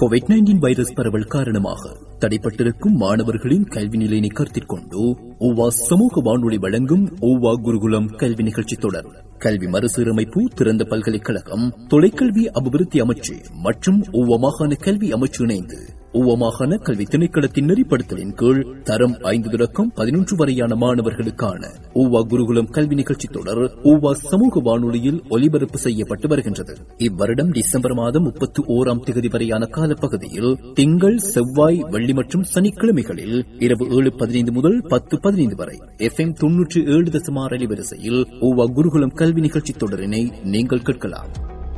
Covid nineteen virus பரவல் காரணமாக தடைப்பட்டிருக்கும் மாணவர்களின் கல்வி நிலையினை கருத்தில் கொண்டு ஓவா சமூக வானொலி வழங்கும் ஓவா குருகுலம் கல்வி நிகழ்ச்சி தொடர் கல்வி மறுசீரமைப்பு திறந்த பல்கலைக்கழகம் தொலைக்கல்வி அபிவிருத்தி அமைச்சு மற்றும் ஓவா மாகாண கல்வி அமைச்சு இணைந்து ஓவா மாகாண கல்வி திணைக்களத்தின் நெறிப்படுத்தலின் கீழ் தரம் ஐந்து தொடக்கம் பதினொன்று வரையான மாணவர்களுக்கான ஓவா குருகுலம் கல்வி நிகழ்ச்சி தொடர் ஓவா சமூக வானொலியில் ஒலிபரப்பு செய்யப்பட்டு வருகின்றது இவ்வருடம் டிசம்பர் மாதம் முப்பத்தி ஓராம் தேதி வரையான காலப்பகுதியில் திங்கள் செவ்வாய் வெள்ளி மற்றும் சனிக்கிழமைகளில் இரவு ஏழு பதினைந்து முதல் பத்து பதினைந்து வரை எஃப் எம் தொன்னூற்றி ஏழு தசமார் அலைவரிசையில் ஓவா குருகுலம் கல்வி நிகழ்ச்சி தொடரினை நீங்கள் கேட்கலாம்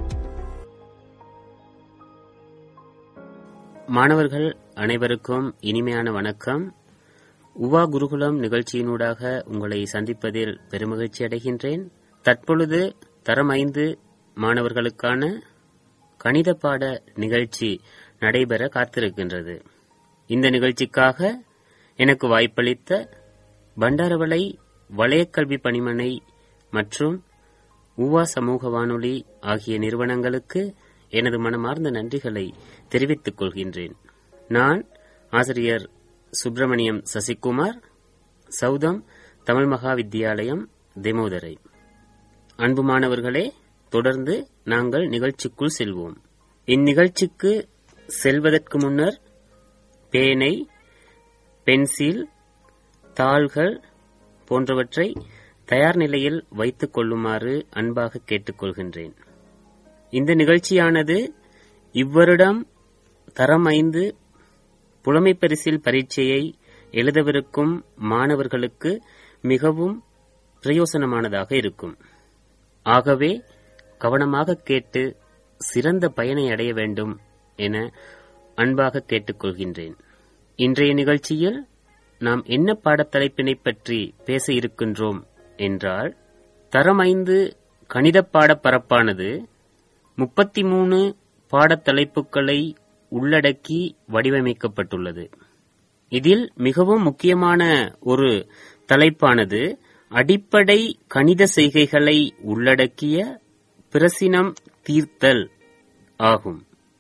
மாணவர்கள் அனைவருக்கும் இனிமையான வணக்கம் உவா குருகுலம் நிகழ்ச்சியினூடாக உங்களை சந்திப்பதில் பெருமகிழ்ச்சி அடைகின்றேன் தற்பொழுது தரம் ஐந்து மாணவர்களுக்கான கணித பாட நிகழ்ச்சி நடைபெற காத்திருக்கின்றது இந்த நிகழ்ச்சிக்காக எனக்கு வாய்ப்பளித்த பண்டாரவளை வலயக்கல்வி பணிமனை மற்றும் உவா சமூக வானொலி ஆகிய நிறுவனங்களுக்கு எனது மனமார்ந்த நன்றிகளை தெரிவித்துக் கொள்கின்றேன் நான் ஆசிரியர் சுப்பிரமணியம் சசிகுமார் சௌதம் தமிழ் மகா வித்தியாலயம் தெமோதரை அன்பு மாணவர்களே தொடர்ந்து நாங்கள் நிகழ்ச்சிக்குள் செல்வோம் இந்நிகழ்ச்சிக்கு செல்வதற்கு முன்னர் பேனை பென்சில் தாள்கள் போன்றவற்றை தயார் நிலையில் வைத்துக் கொள்ளுமாறு அன்பாக கேட்டுக்கொள்கின்றேன் இந்த நிகழ்ச்சியானது இவ்வருடம் தரம் ஐந்து புலமை பரிசில் பரீட்சையை எழுதவிருக்கும் மாணவர்களுக்கு மிகவும் பிரயோசனமானதாக இருக்கும் ஆகவே கவனமாக கேட்டு சிறந்த பயனை அடைய வேண்டும் என அன்பாக கேட்டுக்கொள்கின்றேன் இன்றைய நிகழ்ச்சியில் நாம் என்ன பாடத்தலைப்பினை பற்றி பேச இருக்கின்றோம் என்றால் தரம் ஐந்து கணித பாடப் பரப்பானது முப்பத்தி மூணு பாடத்தலைப்புகளை உள்ளடக்கி வடிவமைக்கப்பட்டுள்ளது இதில் மிகவும் முக்கியமான ஒரு தலைப்பானது அடிப்படை கணித செய்கைகளை உள்ளடக்கிய பிரசினம் தீர்த்தல் ஆகும்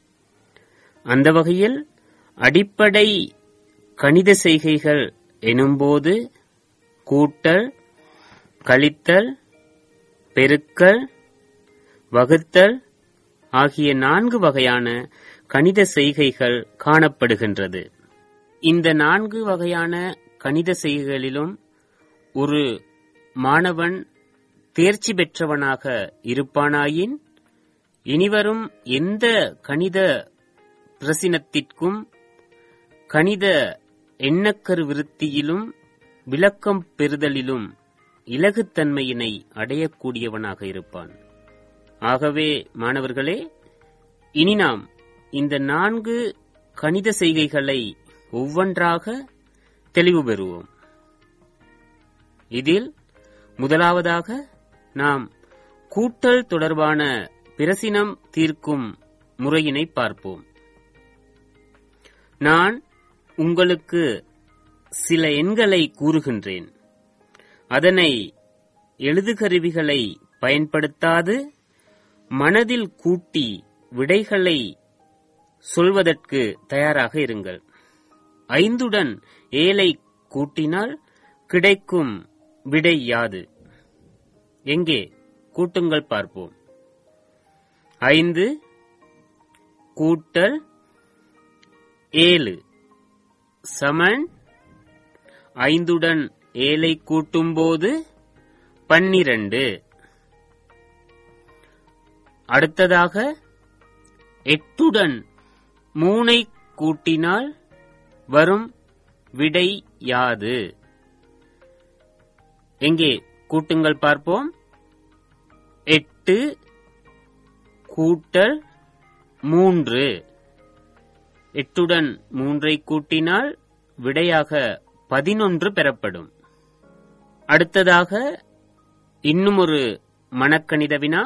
அந்த வகையில் அடிப்படை கணித செய்கைகள் எனும்போது கூட்டல் கழித்தல் பெருக்கல் வகுத்தல் ஆகிய நான்கு வகையான கணித செய்கைகள் காணப்படுகின்றது இந்த நான்கு வகையான கணித செய்கைகளிலும் ஒரு மாணவன் தேர்ச்சி பெற்றவனாக இருப்பானாயின் இனிவரும் எந்த கணித பிரசினத்திற்கும் கணித எண்ணக்கரு விருத்தியிலும் விளக்கம் பெறுதலிலும் இலகுத்தன்மையினை அடையக்கூடியவனாக இருப்பான் ஆகவே மாணவர்களே இனி நாம் இந்த நான்கு கணித செய்கைகளை ஒவ்வொன்றாக தெளிவு பெறுவோம் இதில் முதலாவதாக நாம் கூட்டல் தொடர்பான பிரசினம் தீர்க்கும் முறையினை பார்ப்போம் நான் உங்களுக்கு சில எண்களை கூறுகின்றேன் அதனை எழுதுகருவிகளை பயன்படுத்தாது மனதில் கூட்டி விடைகளை சொல்வதற்கு தயாராக இருங்கள் ஐந்துடன் ஏழை கூட்டினால் கிடைக்கும் விடை யாது எங்கே கூட்டுங்கள் பார்ப்போம் ஐந்து கூட்டல் ஏழு சமன் ஐந்துடன் ஏழை கூட்டும்போது பன்னிரண்டு அடுத்ததாக எட்டுடன் மூனை கூட்டினால் வரும் விடை யாது எங்கே கூட்டுங்கள் பார்ப்போம் எட்டு கூட்டல் மூன்று எட்டுடன் மூன்றை கூட்டினால் விடையாக பதினொன்று பெறப்படும் அடுத்ததாக இன்னும் ஒரு மனக்கணித வினா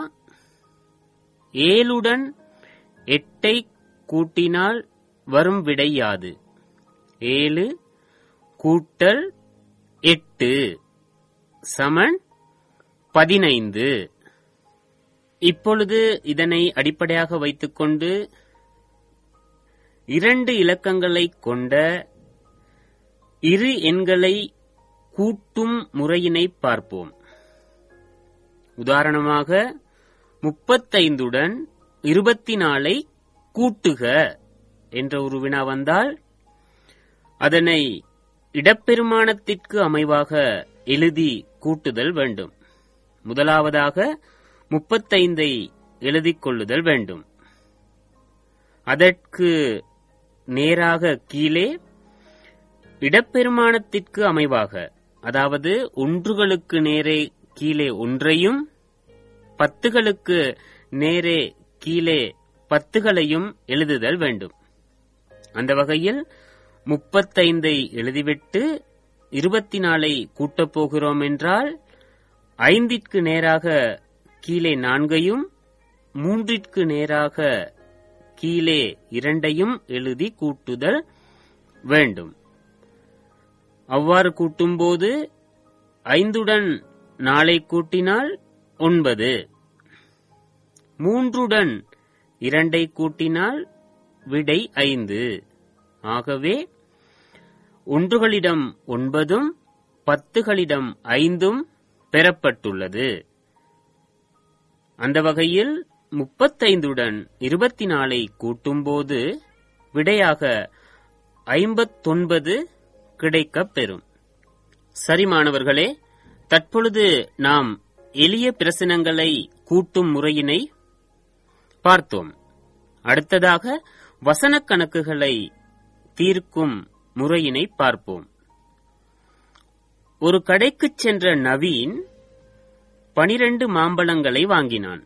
ஏழுடன் எட்டை கூட்டினால் வரும் விடை யாது ஏழு கூட்டல் எட்டு சமன் பதினைந்து இப்பொழுது இதனை அடிப்படையாக வைத்துக்கொண்டு இரண்டு இலக்கங்களை கொண்ட இரு எண்களை கூட்டும் முறையினை பார்ப்போம் உதாரணமாக முப்பத்தைந்துடன் இருபத்தி நாலை கூட்டுக என்ற ஒரு வினா வந்தால் அதனை இடப்பெருமானத்திற்கு அமைவாக எழுதி கூட்டுதல் வேண்டும் முதலாவதாக முப்பத்தைந்தை எழுதிக் கொள்ளுதல் வேண்டும் அதற்கு நேராக கீழே இடப்பெருமானத்திற்கு அமைவாக அதாவது ஒன்றுகளுக்கு நேரே கீழே ஒன்றையும் பத்துகளுக்கு நேரே கீழே பத்துகளையும் எழுதுதல் வேண்டும் அந்த வகையில் முப்பத்தைந்தை எழுதிவிட்டு இருபத்தி நாலை கூட்டப் போகிறோம் என்றால் ஐந்திற்கு நேராக கீழே நான்கையும் மூன்றிற்கு நேராக கீழே இரண்டையும் எழுதி கூட்டுதல் வேண்டும் அவ்வாறு கூட்டும்போது ஐந்துடன் நாளை கூட்டினால் ஒன்பது மூன்றுடன் இரண்டை கூட்டினால் விடை ஐந்து ஆகவே ஒன்றுகளிடம் ஒன்பதும் பத்துகளிடம் ஐந்தும் பெறப்பட்டுள்ளது அந்த வகையில் முப்பத்தைந்துடன் இருபத்தி நாலை கூட்டும்போது விடையாக ஐம்பத்தொன்பது கிடைக்கப் பெறும் சரி மாணவர்களே தற்பொழுது நாம் எளிய பிரசனங்களை கூட்டும் முறையினை பார்த்தோம் அடுத்ததாக வசனக் கணக்குகளை தீர்க்கும் முறையினை பார்ப்போம் ஒரு கடைக்குச் சென்ற நவீன் பனிரெண்டு மாம்பழங்களை வாங்கினான்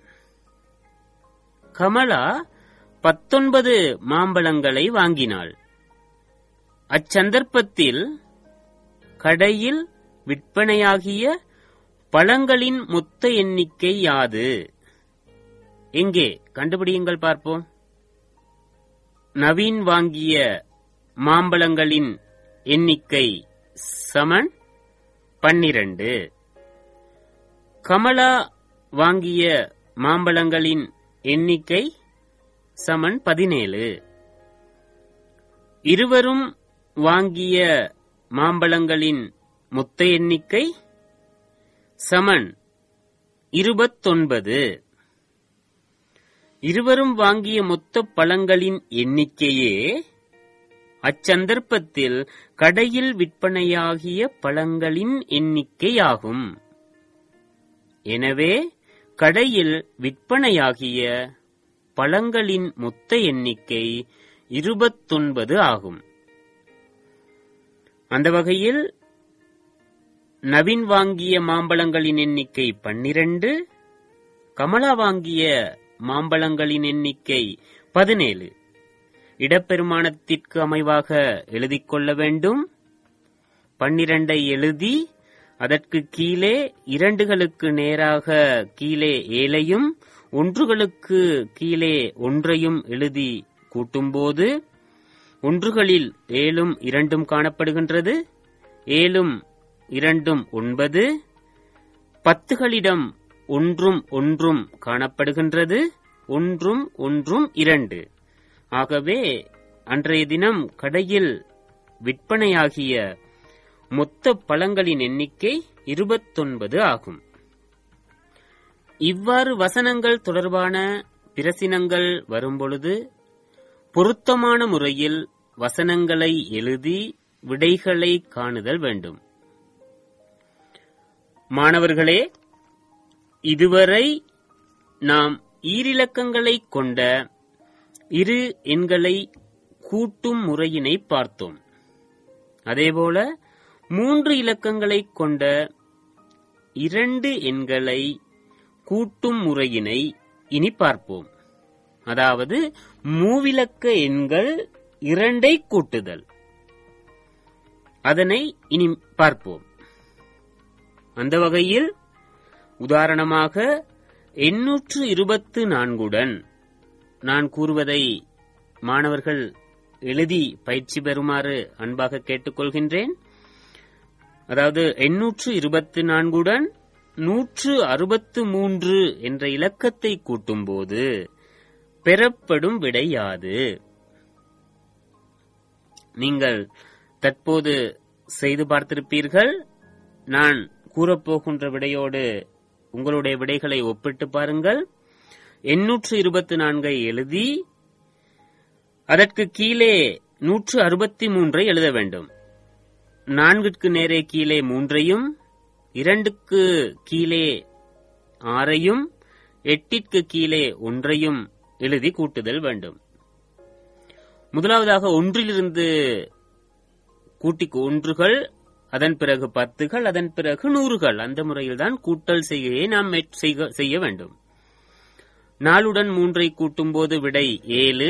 கமலா பத்தொன்பது மாம்பழங்களை வாங்கினாள் அச்சந்தர்ப்பத்தில் கடையில் விற்பனையாகிய பழங்களின் மொத்த எண்ணிக்கை யாது எங்கே கண்டுபிடியுங்கள் பார்ப்போம் நவீன் வாங்கிய மாம்பழங்களின் எண்ணிக்கை சமன் பன்னிரண்டு கமலா வாங்கிய மாம்பழங்களின் எண்ணிக்கை சமன் பதினேழு இருவரும் வாங்கிய மாம்பழங்களின் மொத்த எண்ணிக்கை சமன் இருபத்தொன்பது இருவரும் வாங்கிய மொத்த பழங்களின் எண்ணிக்கையே அச்சந்தர்ப்பத்தில் கடையில் விற்பனையாகிய பழங்களின் எண்ணிக்கையாகும் எனவே கடையில் விற்பனையாகிய பழங்களின் மொத்த எண்ணிக்கை இருபத்தொன்பது ஆகும் அந்த வகையில் நவீன் வாங்கிய மாம்பழங்களின் எண்ணிக்கை பன்னிரண்டு கமலா வாங்கிய மாம்பழங்களின் எண்ணிக்கை பதினேழு இடப்பெருமானத்திற்கு அமைவாக எழுதிக் கொள்ள வேண்டும் பன்னிரண்டை எழுதி அதற்கு கீழே இரண்டுகளுக்கு நேராக கீழே ஏழையும் ஒன்றுகளுக்கு கீழே ஒன்றையும் எழுதி கூட்டும்போது ஒன்றுகளில் ஏழும் இரண்டும் காணப்படுகின்றது ஏழும் இரண்டும் ஒன்பது பத்துகளிடம் ஒன்றும் ஒன்றும் காணப்படுகின்றது ஒன்றும் ஒன்றும் இரண்டு ஆகவே அன்றைய தினம் கடையில் விற்பனையாகிய மொத்த பழங்களின் எண்ணிக்கை இருபத்தொன்பது ஆகும் இவ்வாறு வசனங்கள் தொடர்பான பிரசினங்கள் வரும்பொழுது பொருத்தமான முறையில் வசனங்களை எழுதி விடைகளை காணுதல் வேண்டும் மாணவர்களே இதுவரை நாம் ஈரிலக்கங்களை கொண்ட இரு எண்களை கூட்டும் முறையினை பார்த்தோம் அதேபோல மூன்று இலக்கங்களை கொண்ட இரண்டு எண்களை கூட்டும் முறையினை இனி பார்ப்போம் அதாவது மூவிலக்க எண்கள் இரண்டை கூட்டுதல் அதனை இனி பார்ப்போம் அந்த வகையில் உதாரணமாக எண்ணூற்று இருபத்து நான்குடன் நான் கூறுவதை மாணவர்கள் எழுதி பயிற்சி பெறுமாறு அன்பாக கேட்டுக்கொள்கின்றேன் அதாவது எண்ணூற்று இருபத்து நான்குடன் நூற்று அறுபத்து மூன்று என்ற இலக்கத்தை கூட்டும்போது பெறப்படும் விடை யாது நீங்கள் தற்போது செய்து பார்த்திருப்பீர்கள் நான் கூறப்போகின்ற விடையோடு உங்களுடைய விடைகளை ஒப்பிட்டு பாருங்கள் எண்ணூற்று இருபத்தி நான்கை எழுதி அதற்கு கீழே நூற்று அறுபத்தி மூன்றை எழுத வேண்டும் நான்கிற்கு நேரே கீழே மூன்றையும் இரண்டுக்கு கீழே ஆறையும் எட்டிற்கு கீழே ஒன்றையும் எழுதி கூட்டுதல் வேண்டும் முதலாவதாக ஒன்றிலிருந்து கூட்டிக்கு ஒன்றுகள் அதன் பிறகு பத்துகள் அதன் பிறகு நூறுகள் அந்த முறையில்தான் கூட்டல் செய்கையை நாம் மேற்- செய்க- செய்ய வேண்டும் நாலுடன் மூன்றை கூட்டும்போது விடை ஏழு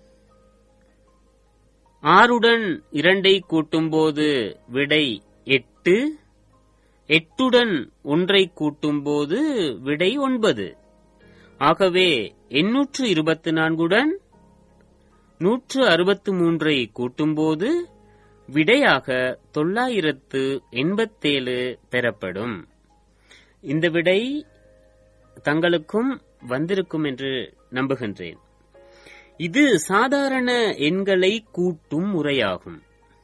ஆறுடன் இரண்டை கூட்டும்போது விடை எட்டு எட்டுடன் ஒன்றை கூட்டும்போது விடை ஒன்பது ஆகவே எண்ணூற்று இருபத்தி நான்குடன் நூற்று அறுபத்து மூன்றை கூட்டும்போது விடையாக தொள்ளாயிரத்து எண்பத்தேழு பெறப்படும் இந்த விடை தங்களுக்கும் வந்திருக்கும் என்று நம்புகின்றேன் இது சாதாரண எண்களை கூட்டும் முறையாகும்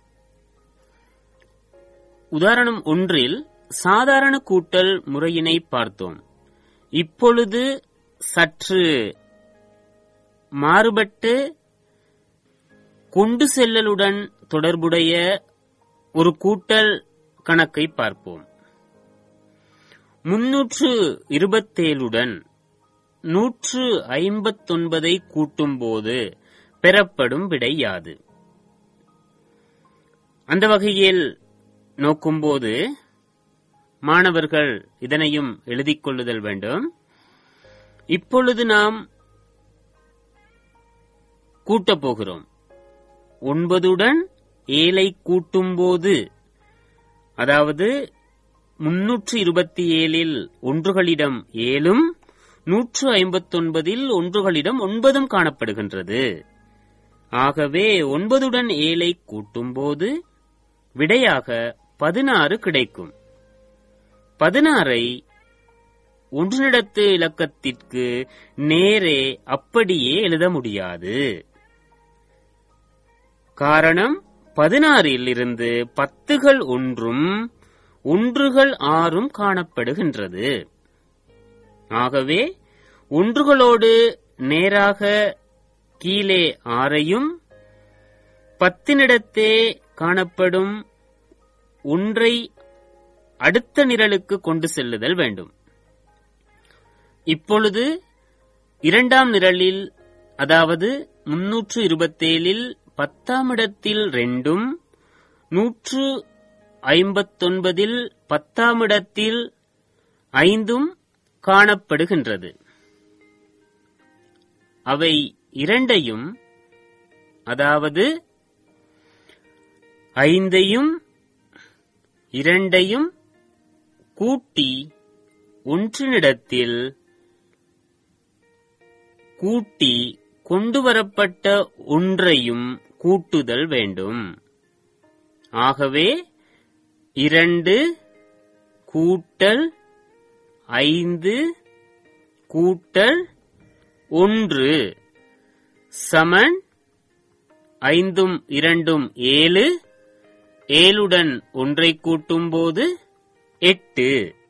உதாரணம் ஒன்றில் சாதாரண கூட்டல் முறையினை பார்த்தோம் இப்பொழுது சற்று மாறுபட்டு கொண்டு செல்லலுடன் தொடர்புடைய ஒரு கூட்டல் கணக்கை பார்ப்போம் முன்னூற்று இருபத்தேழுடன் நூற்று ஐம்பத்தொன்பதை கூட்டும்போது பெறப்படும் விடை யாது அந்த வகையில் நோக்கும்போது மாணவர்கள் இதனையும் எழுதிக் கொள்ளுதல் வேண்டும் இப்பொழுது நாம் கூட்டப் போகிறோம் ஒன்பதுடன் ஏழை கூட்டும்போது அதாவது முன்னூற்று இருபத்தி ஏழில் ஒன்றுகளிடம் ஏழும் நூற்று ஐம்பத்தொன்பதில் ஒன்றுகளிடம் ஒன்பதும் காணப்படுகின்றது ஆகவே ஒன்பதுடன் ஏழை கூட்டும்போது விடையாக பதினாறு கிடைக்கும் பதினாறை ஒன்றினிடத்து இலக்கத்திற்கு நேரே அப்படியே எழுத முடியாது காரணம் பதினாறில் இருந்து பத்துகள் ஒன்றும் ஒன்றுகள் ஆறும் காணப்படுகின்றது ஆகவே ஒன்றுகளோடு நேராக கீழே ஆறையும் பத்தினிடத்தே காணப்படும் ஒன்றை அடுத்த நிரலுக்கு கொண்டு செல்லுதல் வேண்டும் இப்பொழுது இரண்டாம் நிரலில் அதாவது முன்னூற்று இருபத்தேழில் பத்தாம் இடத்தில் ரெண்டும் நூற்று ஐம்பத்தொன்பதில் பத்தாம் இடத்தில் ஐந்தும் காணப்படுகின்றது அவை இரண்டையும் அதாவது ஐந்தையும் இரண்டையும் கூட்டி ஒன்றினிடத்தில் கூட்டி கொண்டுவரப்பட்ட ஒன்றையும் கூட்டுதல் வேண்டும் ஆகவே இரண்டு கூட்டல் ஐந்து கூட்டல் ஒன்று சமன் ஐந்தும் இரண்டும் ஏழு ஏழுடன் ஒன்றை கூட்டும்போது எட்டு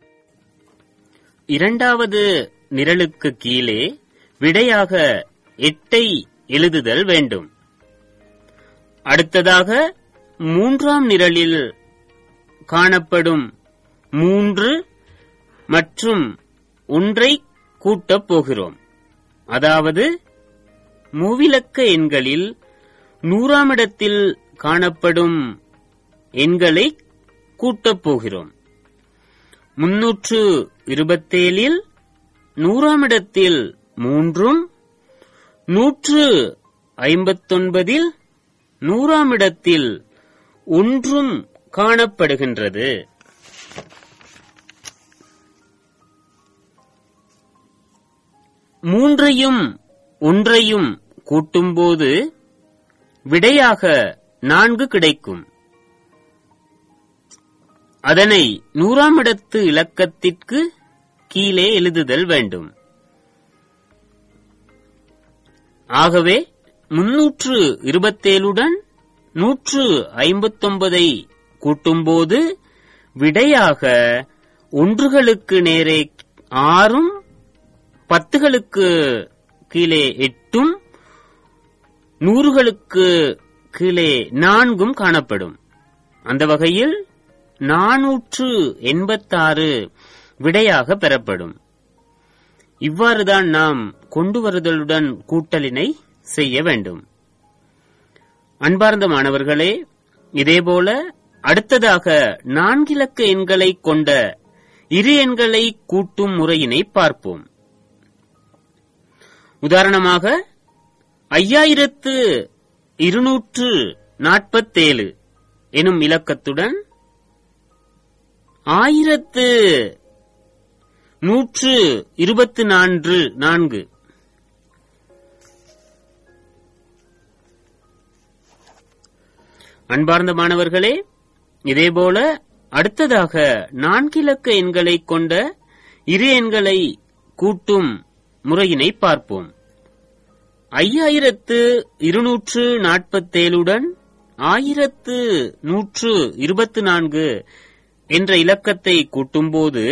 இரண்டாவது நிரலுக்கு கீழே விடையாக எட்டை எழுதுதல் வேண்டும் அடுத்ததாக மூன்றாம் நிரலில் காணப்படும் மூன்று மற்றும் ஒன்றை கூட்டப் போகிறோம் அதாவது மூவிலக்க எண்களில் நூறாம் இடத்தில் காணப்படும் எண்களை கூட்டப் போகிறோம் முன்னூற்று இருபத்தேழில் நூறாம் இடத்தில் மூன்றும் நூற்று ஐம்பத்தொன்பதில் நூறாம் இடத்தில் ஒன்றும் காணப்படுகின்றது மூன்றையும் ஒன்றையும் கூட்டும்போது விடையாக நான்கு கிடைக்கும் அதனை நூறாம் இடத்து இலக்கத்திற்கு கீழே எழுதுதல் வேண்டும் ஆகவே முன்னூற்று இருபத்தேழுடன் நூற்று ஐம்பத்தொன்பதை கூட்டும்போது விடையாக ஒன்றுகளுக்கு நேரே ஆறும் பத்துகளுக்கு கீழே எட்டும் நூறுகளுக்கு கீழே நான்கும் காணப்படும் அந்த வகையில் நானூற்று எண்பத்தாறு விடையாக பெறப்படும் இவ்வாறுதான் நாம் கொண்டு வருதலுடன் கூட்டலினை செய்ய வேண்டும் அன்பார்ந்த மாணவர்களே இதேபோல அடுத்ததாக நான்கிலக்க எண்களை கொண்ட இரு எண்களை கூட்டும் முறையினை பார்ப்போம் உதாரணமாக ஐயாயிரத்து இருநூற்று நாற்பத்தேழு எனும் இலக்கத்துடன் ஆயிரத்து நூற்று இருபத்து நான்கு நான்கு அன்பார்ந்த மாணவர்களே இதேபோல அடுத்ததாக நான்கிலக்க எண்களை கொண்ட இரு எண்களை கூட்டும் முறையினை பார்ப்போம் ஐயாயிரத்து இருநூற்று நாற்பத்தேழுடன் ஆயிரத்து நூற்று இருபத்து நான்கு என்ற இலக்கத்தை கூட்டும்போது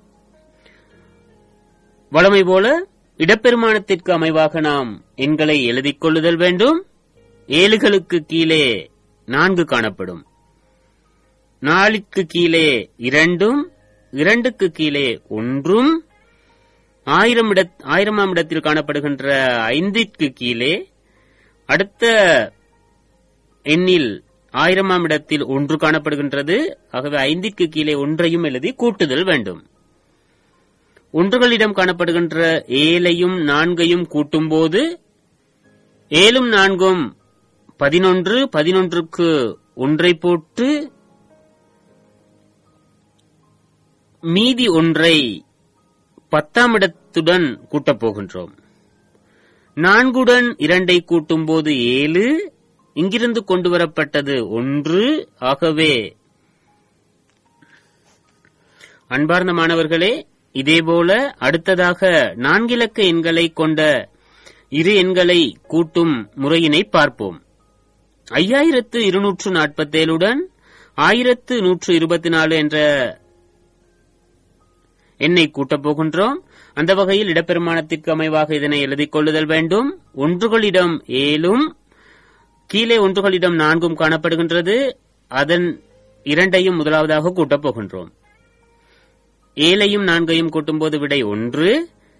வழமை போல இடப்பெருமானத்திற்கு அமைவாக நாம் எண்களை எழுதிக் கொள்ளுதல் வேண்டும் ஏழுகளுக்கு கீழே நான்கு காணப்படும் நாலுக்கு கீழே இரண்டும் இரண்டுக்கு கீழே ஒன்றும் ஆயிரம் இட ஆயிரமாம் இடத்தில் காணப்படுகின்ற ஐந்திற்கு கீழே அடுத்த எண்ணில் ஆயிரமாம் இடத்தில் ஒன்று காணப்படுகின்றது ஆகவே ஐந்திற்கு கீழே ஒன்றையும் எழுதி கூட்டுதல் வேண்டும் ஒன்றுகளிடம் காணப்படுகின்ற ஏழையும் நான்கையும் கூட்டும்போது ஏழும் நான்கும் பதினொன்று பதினொன்றுக்கு ஒன்றை போட்டு மீதி ஒன்றை பத்தாம் இடத்துடன் கூட்டப் போகின்றோம் நான்குடன் இரண்டை கூட்டும்போது ஏழு இங்கிருந்து கொண்டு வரப்பட்டது ஒன்று ஆகவே அன்பார்ந்த மாணவர்களே இதேபோல அடுத்ததாக நான்கிலக்க எண்களை கொண்ட இரு எண்களை கூட்டும் முறையினை பார்ப்போம் ஐயாயிரத்து இருநூற்று நாற்பத்தேழுடன் ஆயிரத்து நூற்று இருபத்தி நாலு என்ற எண்ணை கூட்டப் போகின்றோம் அந்த வகையில் இடப்பெருமானத்திற்கு அமைவாக இதனை எழுதிக் கொள்ளுதல் வேண்டும் ஒன்றுகளிடம் ஏழும் கீழே ஒன்றுகளிடம் நான்கும் காணப்படுகின்றது அதன் இரண்டையும் முதலாவதாக கூட்டப் போகின்றோம் ஏழையும் நான்கையும் கூட்டும்போது விடை ஒன்று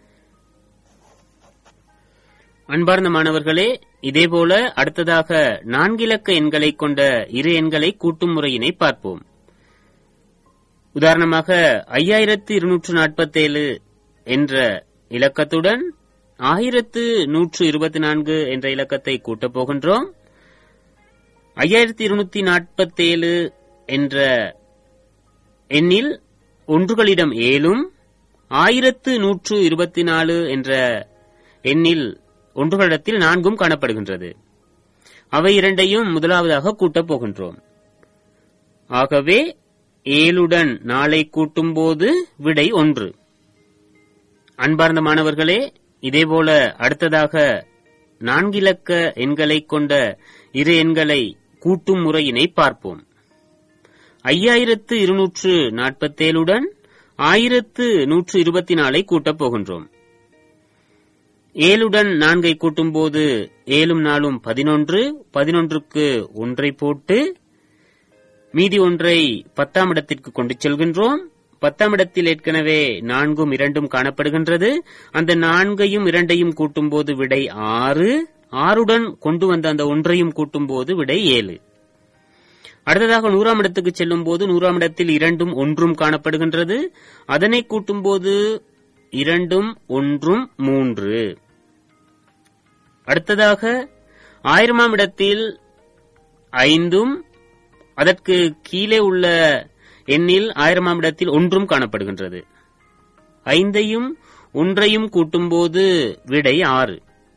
அன்பார்ந்த மாணவர்களே இதேபோல அடுத்ததாக நான்கிலக்க எண்களை கொண்ட இரு எண்களை கூட்டும் முறையினை பார்ப்போம் உதாரணமாக ஐயாயிரத்து இருநூற்று நாற்பத்தேழு என்ற இலக்கத்துடன் ஆயிரத்து நூற்று இருபத்தி நான்கு என்ற இலக்கத்தை கூட்டப் போகின்றோம் ஐயாயிரத்தி இருநூத்தி நாற்பத்தேழு என்ற எண்ணில் ஒன்றுகளிடம் ஏழும் ஆயிரத்து நூற்று இருபத்தி நாலு என்ற எண்ணில் ஒன்றுகளிடத்தில் நான்கும் காணப்படுகின்றது அவை இரண்டையும் முதலாவதாக கூட்டப் போகின்றோம் ஆகவே ஏழுடன் நாளை கூட்டும்போது விடை ஒன்று அன்பார்ந்த மாணவர்களே இதேபோல அடுத்ததாக நான்கிலக்க எண்களைக் கொண்ட இரு எண்களை கூட்டும் முறையினை பார்ப்போம் ஐயாயிரத்து இருநூற்று நாற்பத்தேழுடன் ஆயிரத்து நூற்று இருபத்தி நாலை கூட்டப் போகின்றோம் ஏழுடன் நான்கை கூட்டும்போது ஏழும் நாளும் பதினொன்று பதினொன்றுக்கு ஒன்றை போட்டு மீதி ஒன்றை பத்தாம் இடத்திற்கு கொண்டு செல்கின்றோம் பத்தாம் இடத்தில் ஏற்கனவே நான்கும் இரண்டும் காணப்படுகின்றது அந்த நான்கையும் இரண்டையும் கூட்டும்போது விடை ஆறு ஆறுடன் கொண்டு வந்த அந்த ஒன்றையும் கூட்டும்போது விடை ஏழு அடுத்ததாக நூறாம் இடத்துக்கு செல்லும் போது நூறாம் இடத்தில் இரண்டும் ஒன்றும் காணப்படுகின்றது அதனை கூட்டும்போது இரண்டும் ஒன்றும் மூன்று அடுத்ததாக ஆயிரமாம் இடத்தில் ஐந்தும் அதற்கு கீழே உள்ள எண்ணில் ஆயிரமாம் இடத்தில் ஒன்றும் காணப்படுகின்றது ஐந்தையும் ஒன்றையும் கூட்டும்போது விடை ஆறு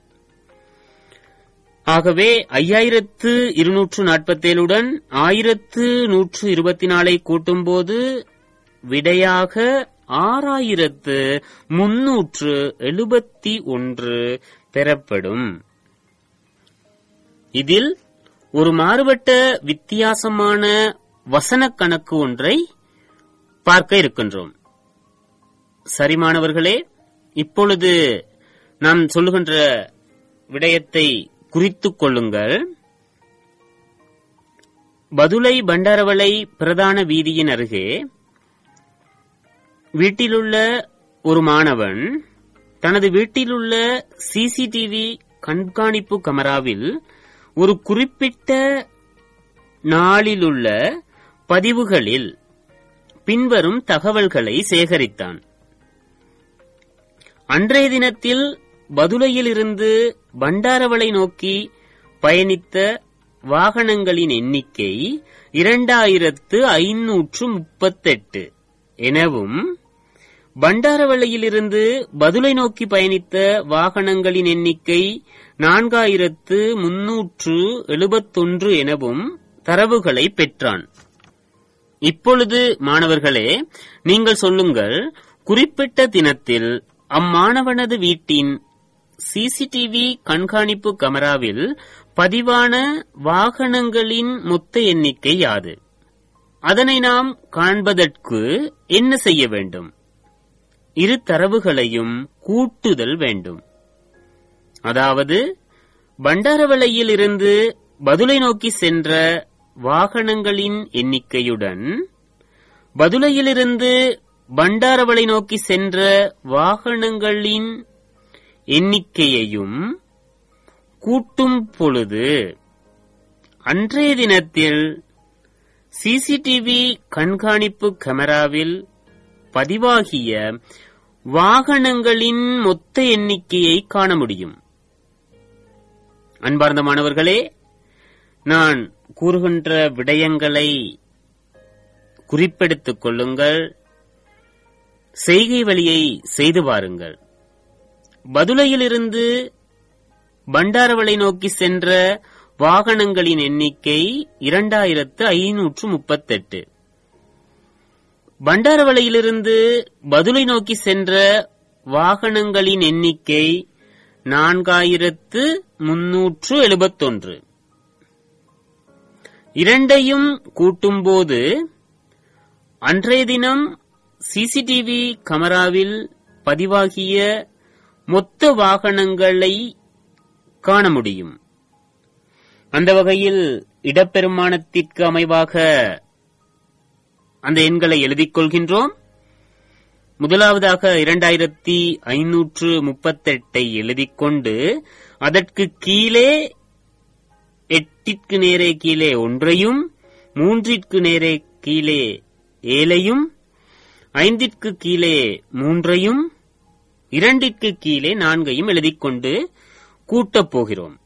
ஆகவே ஐயாயிரத்து இருநூற்று நாற்பத்தேழுடன் ஆயிரத்து நூற்று இருபத்தி நாலை கூட்டும்போது விடையாக ஆறாயிரத்து முன்னூற்று எழுபத்தி ஒன்று பெறப்படும் இதில் ஒரு மாறுபட்ட வித்தியாசமான வசன கணக்கு ஒன்றை பார்க்க இருக்கின்றோம் சரி மாணவர்களே இப்பொழுது நாம் சொல்லுகின்ற விடயத்தை குறித்துக் கொள்ளுங்கள் பதுளை பண்டாரவளை பிரதான வீதியின் அருகே வீட்டிலுள்ள ஒரு மாணவன் தனது வீட்டிலுள்ள சிசிடிவி கண்காணிப்பு கமராவில் ஒரு குறிப்பிட்ட நாளிலுள்ள பதிவுகளில் பின்வரும் தகவல்களை சேகரித்தான் அன்றைய தினத்தில் பதுளையிலிருந்து பண்டாரவளை நோக்கி பயணித்த வாகனங்களின் எண்ணிக்கை இரண்டாயிரத்து ஐநூற்று முப்பத்தெட்டு எனவும் பண்டாரவளையிலிருந்து பதுளை நோக்கி பயணித்த வாகனங்களின் எண்ணிக்கை நான்காயிரத்து முன்னூற்று எழுபத்தொன்று எனவும் தரவுகளை பெற்றான் இப்பொழுது மாணவர்களே நீங்கள் சொல்லுங்கள் குறிப்பிட்ட தினத்தில் அம்மாணவனது வீட்டின் சிசிடிவி கண்காணிப்பு கமராவில் பதிவான வாகனங்களின் மொத்த எண்ணிக்கை யாது அதனை நாம் காண்பதற்கு என்ன செய்ய வேண்டும் இரு தரவுகளையும் கூட்டுதல் வேண்டும் அதாவது பண்டாரவளையில் இருந்து பதுளை நோக்கி சென்ற வாகனங்களின் எண்ணிக்கையுடன் பதுளையிலிருந்து பண்டாரவளை நோக்கி சென்ற வாகனங்களின் எண்ணிக்கையையும் கூட்டும் பொழுது அன்றைய தினத்தில் சிசிடிவி கண்காணிப்பு கேமராவில் பதிவாகிய வாகனங்களின் மொத்த எண்ணிக்கையை காண முடியும் அன்பார்ந்த மாணவர்களே நான் கூறுகின்ற விடயங்களை குறிப்பெடுத்துக் கொள்ளுங்கள் செய்கை வழியை செய்து பாருங்கள் பதுளையிலிருந்து பண்டாரவளை நோக்கி சென்ற வாகனங்களின் எண்ணிக்கை இரண்டாயிரத்து ஐநூற்று முப்பத்தெட்டு பண்டாரவளையிலிருந்து பதுளை நோக்கி சென்ற வாகனங்களின் எண்ணிக்கை நான்காயிரத்து முன்னூற்று எழுபத்தொன்று இரண்டையும் கூட்டும்போது அன்றைய தினம் சிசிடிவி கமராவில் பதிவாகிய மொத்த வாகனங்களை காண முடியும் அந்த வகையில் இடப்பெருமானத்திற்கு அமைவாக அந்த எண்களை எழுதிக் கொள்கின்றோம் முதலாவதாக இரண்டாயிரத்தி ஐநூற்று முப்பத்தெட்டை எழுதிக் கொண்டு அதற்கு கீழே எட்டிற்கு நேரே கீழே ஒன்றையும் மூன்றிற்கு நேரே கீழே ஏழையும் ஐந்திற்கு கீழே மூன்றையும் இரண்டிற்கு கீழே நான்கையும் எழுதிக் கொண்டு கூட்டப் போகிறோம்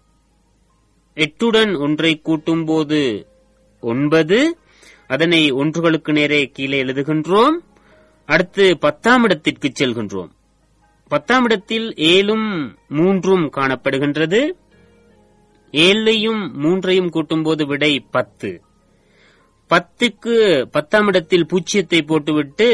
எட்டுடன் ஒன்றை கூட்டும்போது ஒன்பது அதனை ஒன்றுகளுக்கு நேரே கீழே எழுதுகின்றோம் அடுத்து பத்தாம் இடத்திற்கு செல்கின்றோம் பத்தாம் இடத்தில் ஏழும் மூன்றும் காணப்படுகின்றது ஏழையும் மூன்றையும் கூட்டும்போது விடை பத்து பத்துக்கு பத்தாம் இடத்தில் பூச்சியத்தை போட்டுவிட்டு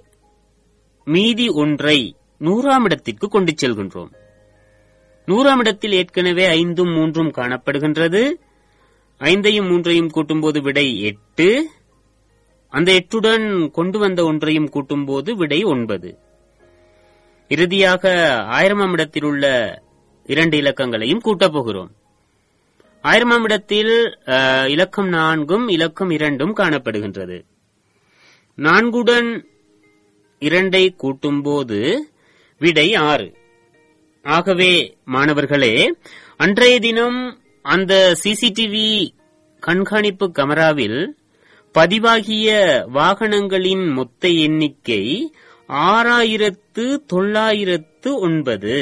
மீதி ஒன்றை நூறாம் இடத்திற்கு கொண்டு செல்கின்றோம் நூறாம் இடத்தில் ஏற்கனவே ஐந்தும் மூன்றும் காணப்படுகின்றது ஐந்தையும் மூன்றையும் கூட்டும்போது விடை எட்டு அந்த எட்டுடன் கொண்டு வந்த ஒன்றையும் கூட்டும்போது விடை ஒன்பது இறுதியாக ஆயிரமாம் இடத்தில் உள்ள இரண்டு இலக்கங்களையும் கூட்டப் போகிறோம் ஆயிரமாம் இடத்தில் அஹ், இலக்கம் நான்கும் இலக்கம் இரண்டும் காணப்படுகின்றது நான்குடன் இரண்டை கூட்டும்போது விடை ஆறு ஆகவே மாணவர்களே அன்றைய தினம் அந்த சிசிடிவி கண்காணிப்பு கமராவில் பதிவாகிய வாகனங்களின் மொத்த எண்ணிக்கை ஆறாயிரத்து தொள்ளாயிரத்து ஒன்பது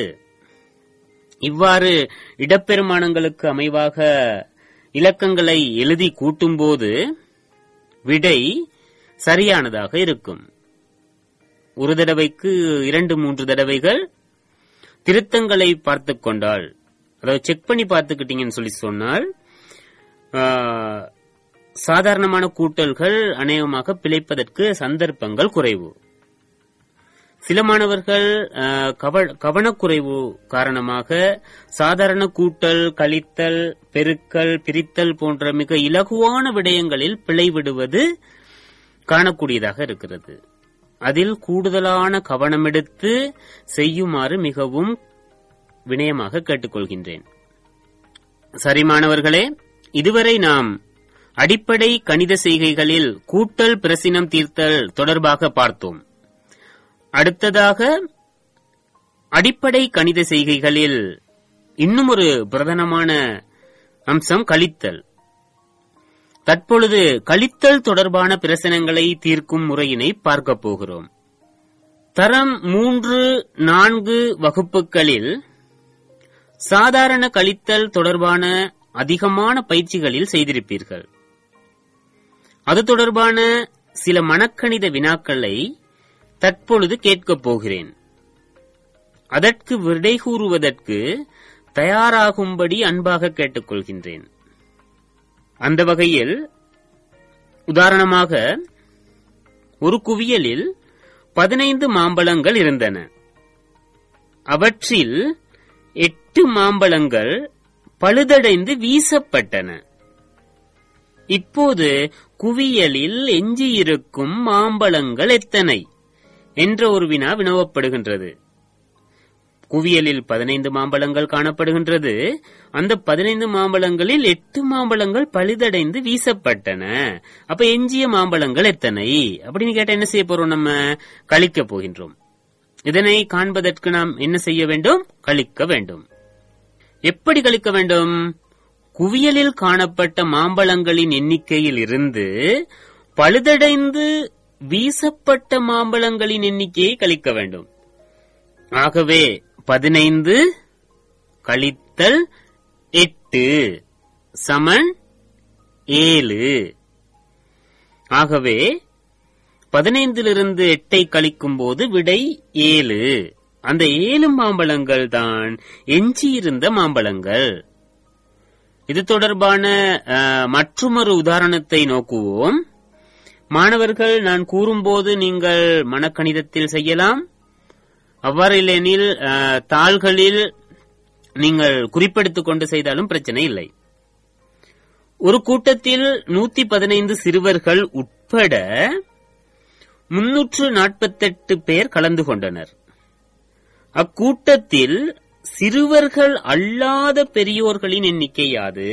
இவ்வாறு இடப்பெருமானங்களுக்கு அமைவாக இலக்கங்களை எழுதி கூட்டும்போது விடை சரியானதாக இருக்கும் ஒரு தடவைக்கு இரண்டு மூன்று தடவைகள் திருத்தங்களை பார்த்துக் கொண்டால் அதாவது செக் பண்ணி பார்த்துக்கிட்டீங்கன்னு சொல்லி சொன்னால் ஆ, சாதாரணமான கூட்டல்கள் அநேகமாக பிழைப்பதற்கு சந்தர்ப்பங்கள் குறைவு சில மாணவர்கள் அஹ், கவ- கவனக்குறைவு காரணமாக சாதாரண கூட்டல் கழித்தல் பெருக்கல் பிரித்தல் போன்ற மிக இலகுவான விடயங்களில் பிழை விடுவது காணக்கூடியதாக இருக்கிறது அதில் கூடுதலான கவனமெடுத்து செய்யுமாறு மிகவும் வினயமாக கேட்டுக்கொள்கின்றேன் சரி மாணவர்களே இதுவரை நாம் அடிப்படை கணித செய்கைகளில் கூட்டல் பிரசினம் தீர்த்தல் தொடர்பாக பார்த்தோம் அடுத்ததாக அடிப்படை கணித செய்கைகளில் இன்னும் ஒரு பிரதானமான அம்சம் கழித்தல் தற்பொழுது கழித்தல் தொடர்பான பிரச்சனைகளை தீர்க்கும் முறையினை பார்க்கப் போகிறோம் தரம் மூன்று நான்கு வகுப்புகளில் சாதாரண கழித்தல் தொடர்பான அதிகமான பயிற்சிகளில் செய்திருப்பீர்கள் அது தொடர்பான சில மனக்கணித வினாக்களை தற்பொழுது கேட்கப் போகிறேன் அதற்கு விடை கூறுவதற்கு தயாராகும்படி அன்பாக கேட்டுக்கொள்கின்றேன் அந்த வகையில் உதாரணமாக ஒரு குவியலில் பதினைந்து மாம்பழங்கள் இருந்தன அவற்றில் எட்டு மாம்பழங்கள் பழுதடைந்து வீசப்பட்டன இப்போது குவியலில் எஞ்சியிருக்கும் மாம்பழங்கள் எத்தனை என்ற ஒரு வினா வினவப்படுகின்றது குவியலில் பதினைந்து மாம்பழங்கள் காணப்படுகின்றது அந்த பதினைந்து மாம்பழங்களில் எட்டு மாம்பழங்கள் பழுதடைந்து வீசப்பட்டன அப்ப எஞ்சிய மாம்பழங்கள் எத்தனை அப்படின்னு கேட்டா என்ன செய்ய போறோம் நம்ம கழிக்க போகின்றோம் இதனை காண்பதற்கு நாம் என்ன செய்ய வேண்டும் கழிக்க வேண்டும் எப்படி கழிக்க வேண்டும் குவியலில் காணப்பட்ட மாம்பழங்களின் எண்ணிக்கையில் இருந்து பழுதடைந்து வீசப்பட்ட மாம்பழங்களின் எண்ணிக்கையை கழிக்க வேண்டும் ஆகவே பதினைந்து கழித்தல் எட்டு சமன் ஏழு ஆகவே பதினைந்திலிருந்து எட்டை கழிக்கும் போது விடை ஏழு அந்த ஏழு மாம்பழங்கள் தான் எஞ்சியிருந்த மாம்பழங்கள் இது தொடர்பான அஹ், மற்றுமொரு உதாரணத்தை நோக்குவோம் மாணவர்கள் நான் கூறும்போது நீங்கள் மனக்கணிதத்தில் செய்யலாம் அவ்வாறு இல்லையெனில் அஹ், தாள்களில் நீங்கள் குறிப்பெடுத்துக் கொண்டு செய்தாலும் பிரச்சனை இல்லை ஒரு கூட்டத்தில் நூத்தி பதினைந்து சிறுவர்கள் உட்பட முன்னூற்று நாற்பத்தெட்டு பேர் கலந்து கொண்டனர் அக்கூட்டத்தில் சிறுவர்கள் அல்லாத பெரியோர்களின் எண்ணிக்கை யாது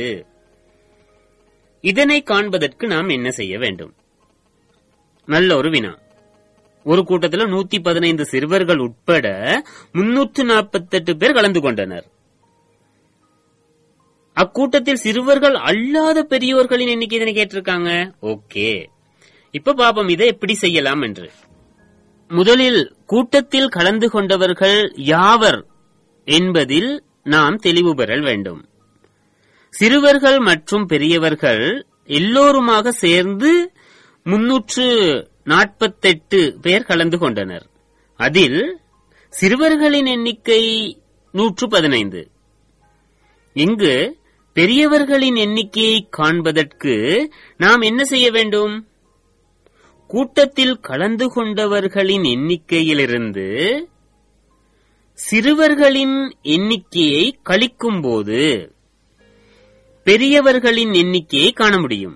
இதனை காண்பதற்கு நாம் என்ன செய்ய வேண்டும் நல்ல ஒரு வினா ஒரு கூட்டத்தில் நூத்தி பதினைந்து சிறுவர்கள் உட்பட முன்னூற்று நாற்பத்தெட்டு பேர் கலந்து கொண்டனர் அக்கூட்டத்தில் சிறுவர்கள் அல்லாத பெரியோர்களின் எண்ணிக்கை இதனை கேட்டிருக்காங்க ஓகே இப்ப பாப்போம் இதை எப்படி செய்யலாம் என்று முதலில் கூட்டத்தில் கலந்து கொண்டவர்கள் யாவர் என்பதில் நாம் தெளிவு பெறல் வேண்டும் சிறுவர்கள் மற்றும் பெரியவர்கள் எல்லோருமாக சேர்ந்து முன்னூற்று நாற்பத்தெட்டு பேர் கலந்து கொண்டனர் அதில் சிறுவர்களின் எண்ணிக்கை நூற்று பதினைந்து இங்கு பெரியவர்களின் எண்ணிக்கையை காண்பதற்கு நாம் என்ன செய்ய வேண்டும் கூட்டத்தில் கலந்து கொண்டவர்களின் எண்ணிக்கையிலிருந்து சிறுவர்களின் எண்ணிக்கையை கழிக்கும்போது பெரியவர்களின் எண்ணிக்கையை காண முடியும்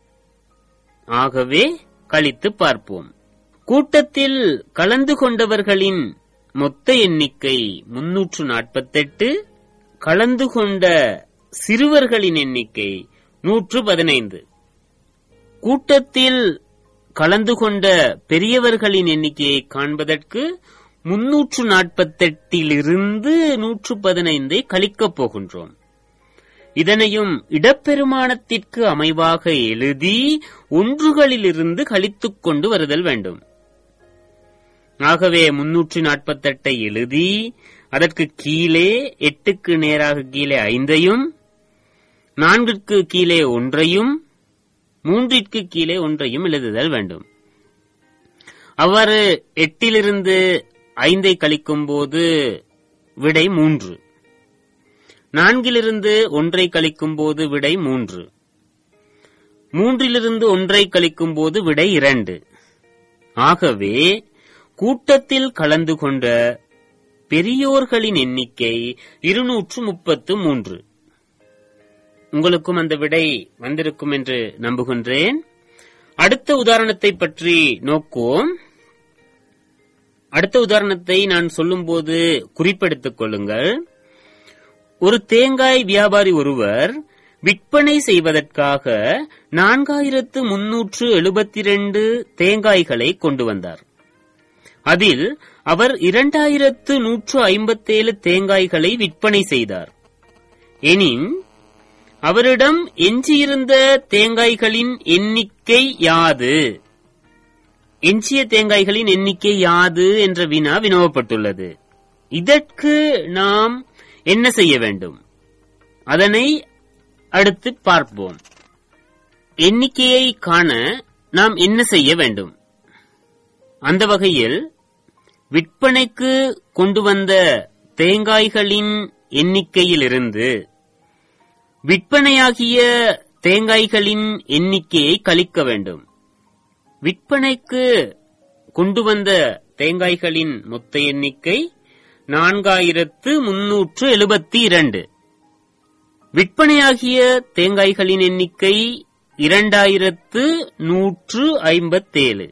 ஆகவே கழித்து பார்ப்போம் கூட்டத்தில் கலந்து கொண்டவர்களின் மொத்த எண்ணிக்கை முன்னூற்று நாற்பத்தெட்டு கலந்து கொண்ட சிறுவர்களின் எண்ணிக்கை நூற்று பதினைந்து கூட்டத்தில் கலந்து கொண்ட பெரியவர்களின் எண்ணிக்கையை காண்பதற்கு முன்னூற்று நாற்பத்தெட்டிலிருந்து நூற்று பதினைந்தை கழிக்கப் போகின்றோம் இதனையும் இடப்பெருமானத்திற்கு அமைவாக எழுதி ஒன்றுகளிலிருந்து கழித்துக் கொண்டு வருதல் வேண்டும் ஆகவே முன்னூற்று நாற்பத்தெட்டை எழுதி அதற்கு கீழே எட்டுக்கு நேராக கீழே ஐந்தையும் நான்கிற்கு கீழே ஒன்றையும் மூன்றிற்கு கீழே ஒன்றையும் எழுதுதல் வேண்டும் அவ்வாறு எட்டிலிருந்து ஐந்தை கழிக்கும் போது விடை மூன்று நான்கிலிருந்து ஒன்றை கழிக்கும் போது விடை மூன்று மூன்றிலிருந்து ஒன்றை கழிக்கும் போது விடை இரண்டு ஆகவே கூட்டத்தில் கலந்து கொண்ட பெரியோர்களின் எண்ணிக்கை இருநூற்று முப்பத்து மூன்று உங்களுக்கும் அந்த விடை வந்திருக்கும் என்று நம்புகின்றேன் அடுத்த உதாரணத்தை பற்றி நோக்குவோம் அடுத்த உதாரணத்தை நான் சொல்லும்போது குறிப்பெடுத்துக் கொள்ளுங்கள் ஒரு தேங்காய் வியாபாரி ஒருவர் விற்பனை செய்வதற்காக நான்காயிரத்து முன்னூற்று எழுபத்தி ரெண்டு தேங்காய்களை கொண்டு வந்தார் அதில் அவர் இரண்டாயிரத்து நூற்று ஐம்பத்தேழு தேங்காய்களை விற்பனை செய்தார் எனின் அவரிடம் எஞ்சியிருந்த தேங்காய்களின் எண்ணிக்கை யாது எஞ்சிய தேங்காய்களின் எண்ணிக்கை யாது என்ற வினா வினவப்பட்டுள்ளது இதற்கு நாம் என்ன செய்ய வேண்டும் அதனை அடுத்து பார்ப்போம் எண்ணிக்கையை காண நாம் என்ன செய்ய வேண்டும் அந்த வகையில் விற்பனைக்கு கொண்டு வந்த தேங்காய்களின் எண்ணிக்கையிலிருந்து விற்பனையாகிய தேங்காய்களின் எண்ணிக்கையை கழிக்க வேண்டும் விற்பனைக்கு கொண்டு வந்த தேங்காய்களின் மொத்த எண்ணிக்கை நான்காயிரத்து முன்னூற்று எழுபத்தி இரண்டு விற்பனையாகிய தேங்காய்களின் எண்ணிக்கை இரண்டாயிரத்து நூற்று ஐம்பத்தேழு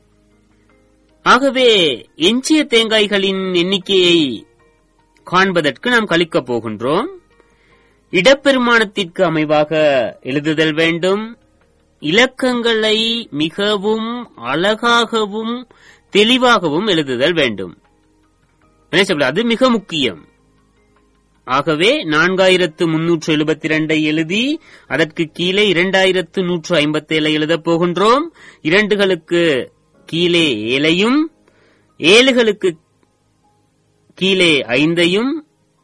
ஆகவே எஞ்சிய தேங்காய்களின் எண்ணிக்கையை காண்பதற்கு நாம் கழிக்கப் போகின்றோம் இடப்பெருமானத்திற்கு அமைவாக எழுதுதல் வேண்டும் இலக்கங்களை மிகவும் அழகாகவும் தெளிவாகவும் எழுதுதல் வேண்டும் என்ன சொல்ல அது மிக முக்கியம் ஆகவே நான்காயிரத்து முன்னூற்று எழுபத்தி இரண்டை எழுதி அதற்கு கீழே இரண்டாயிரத்து நூற்று ஐம்பத்தேழை எழுதப் போகின்றோம் இரண்டுகளுக்கு கீழே ஏழையும் ஏழுகளுக்கு கீழே ஐந்தையும்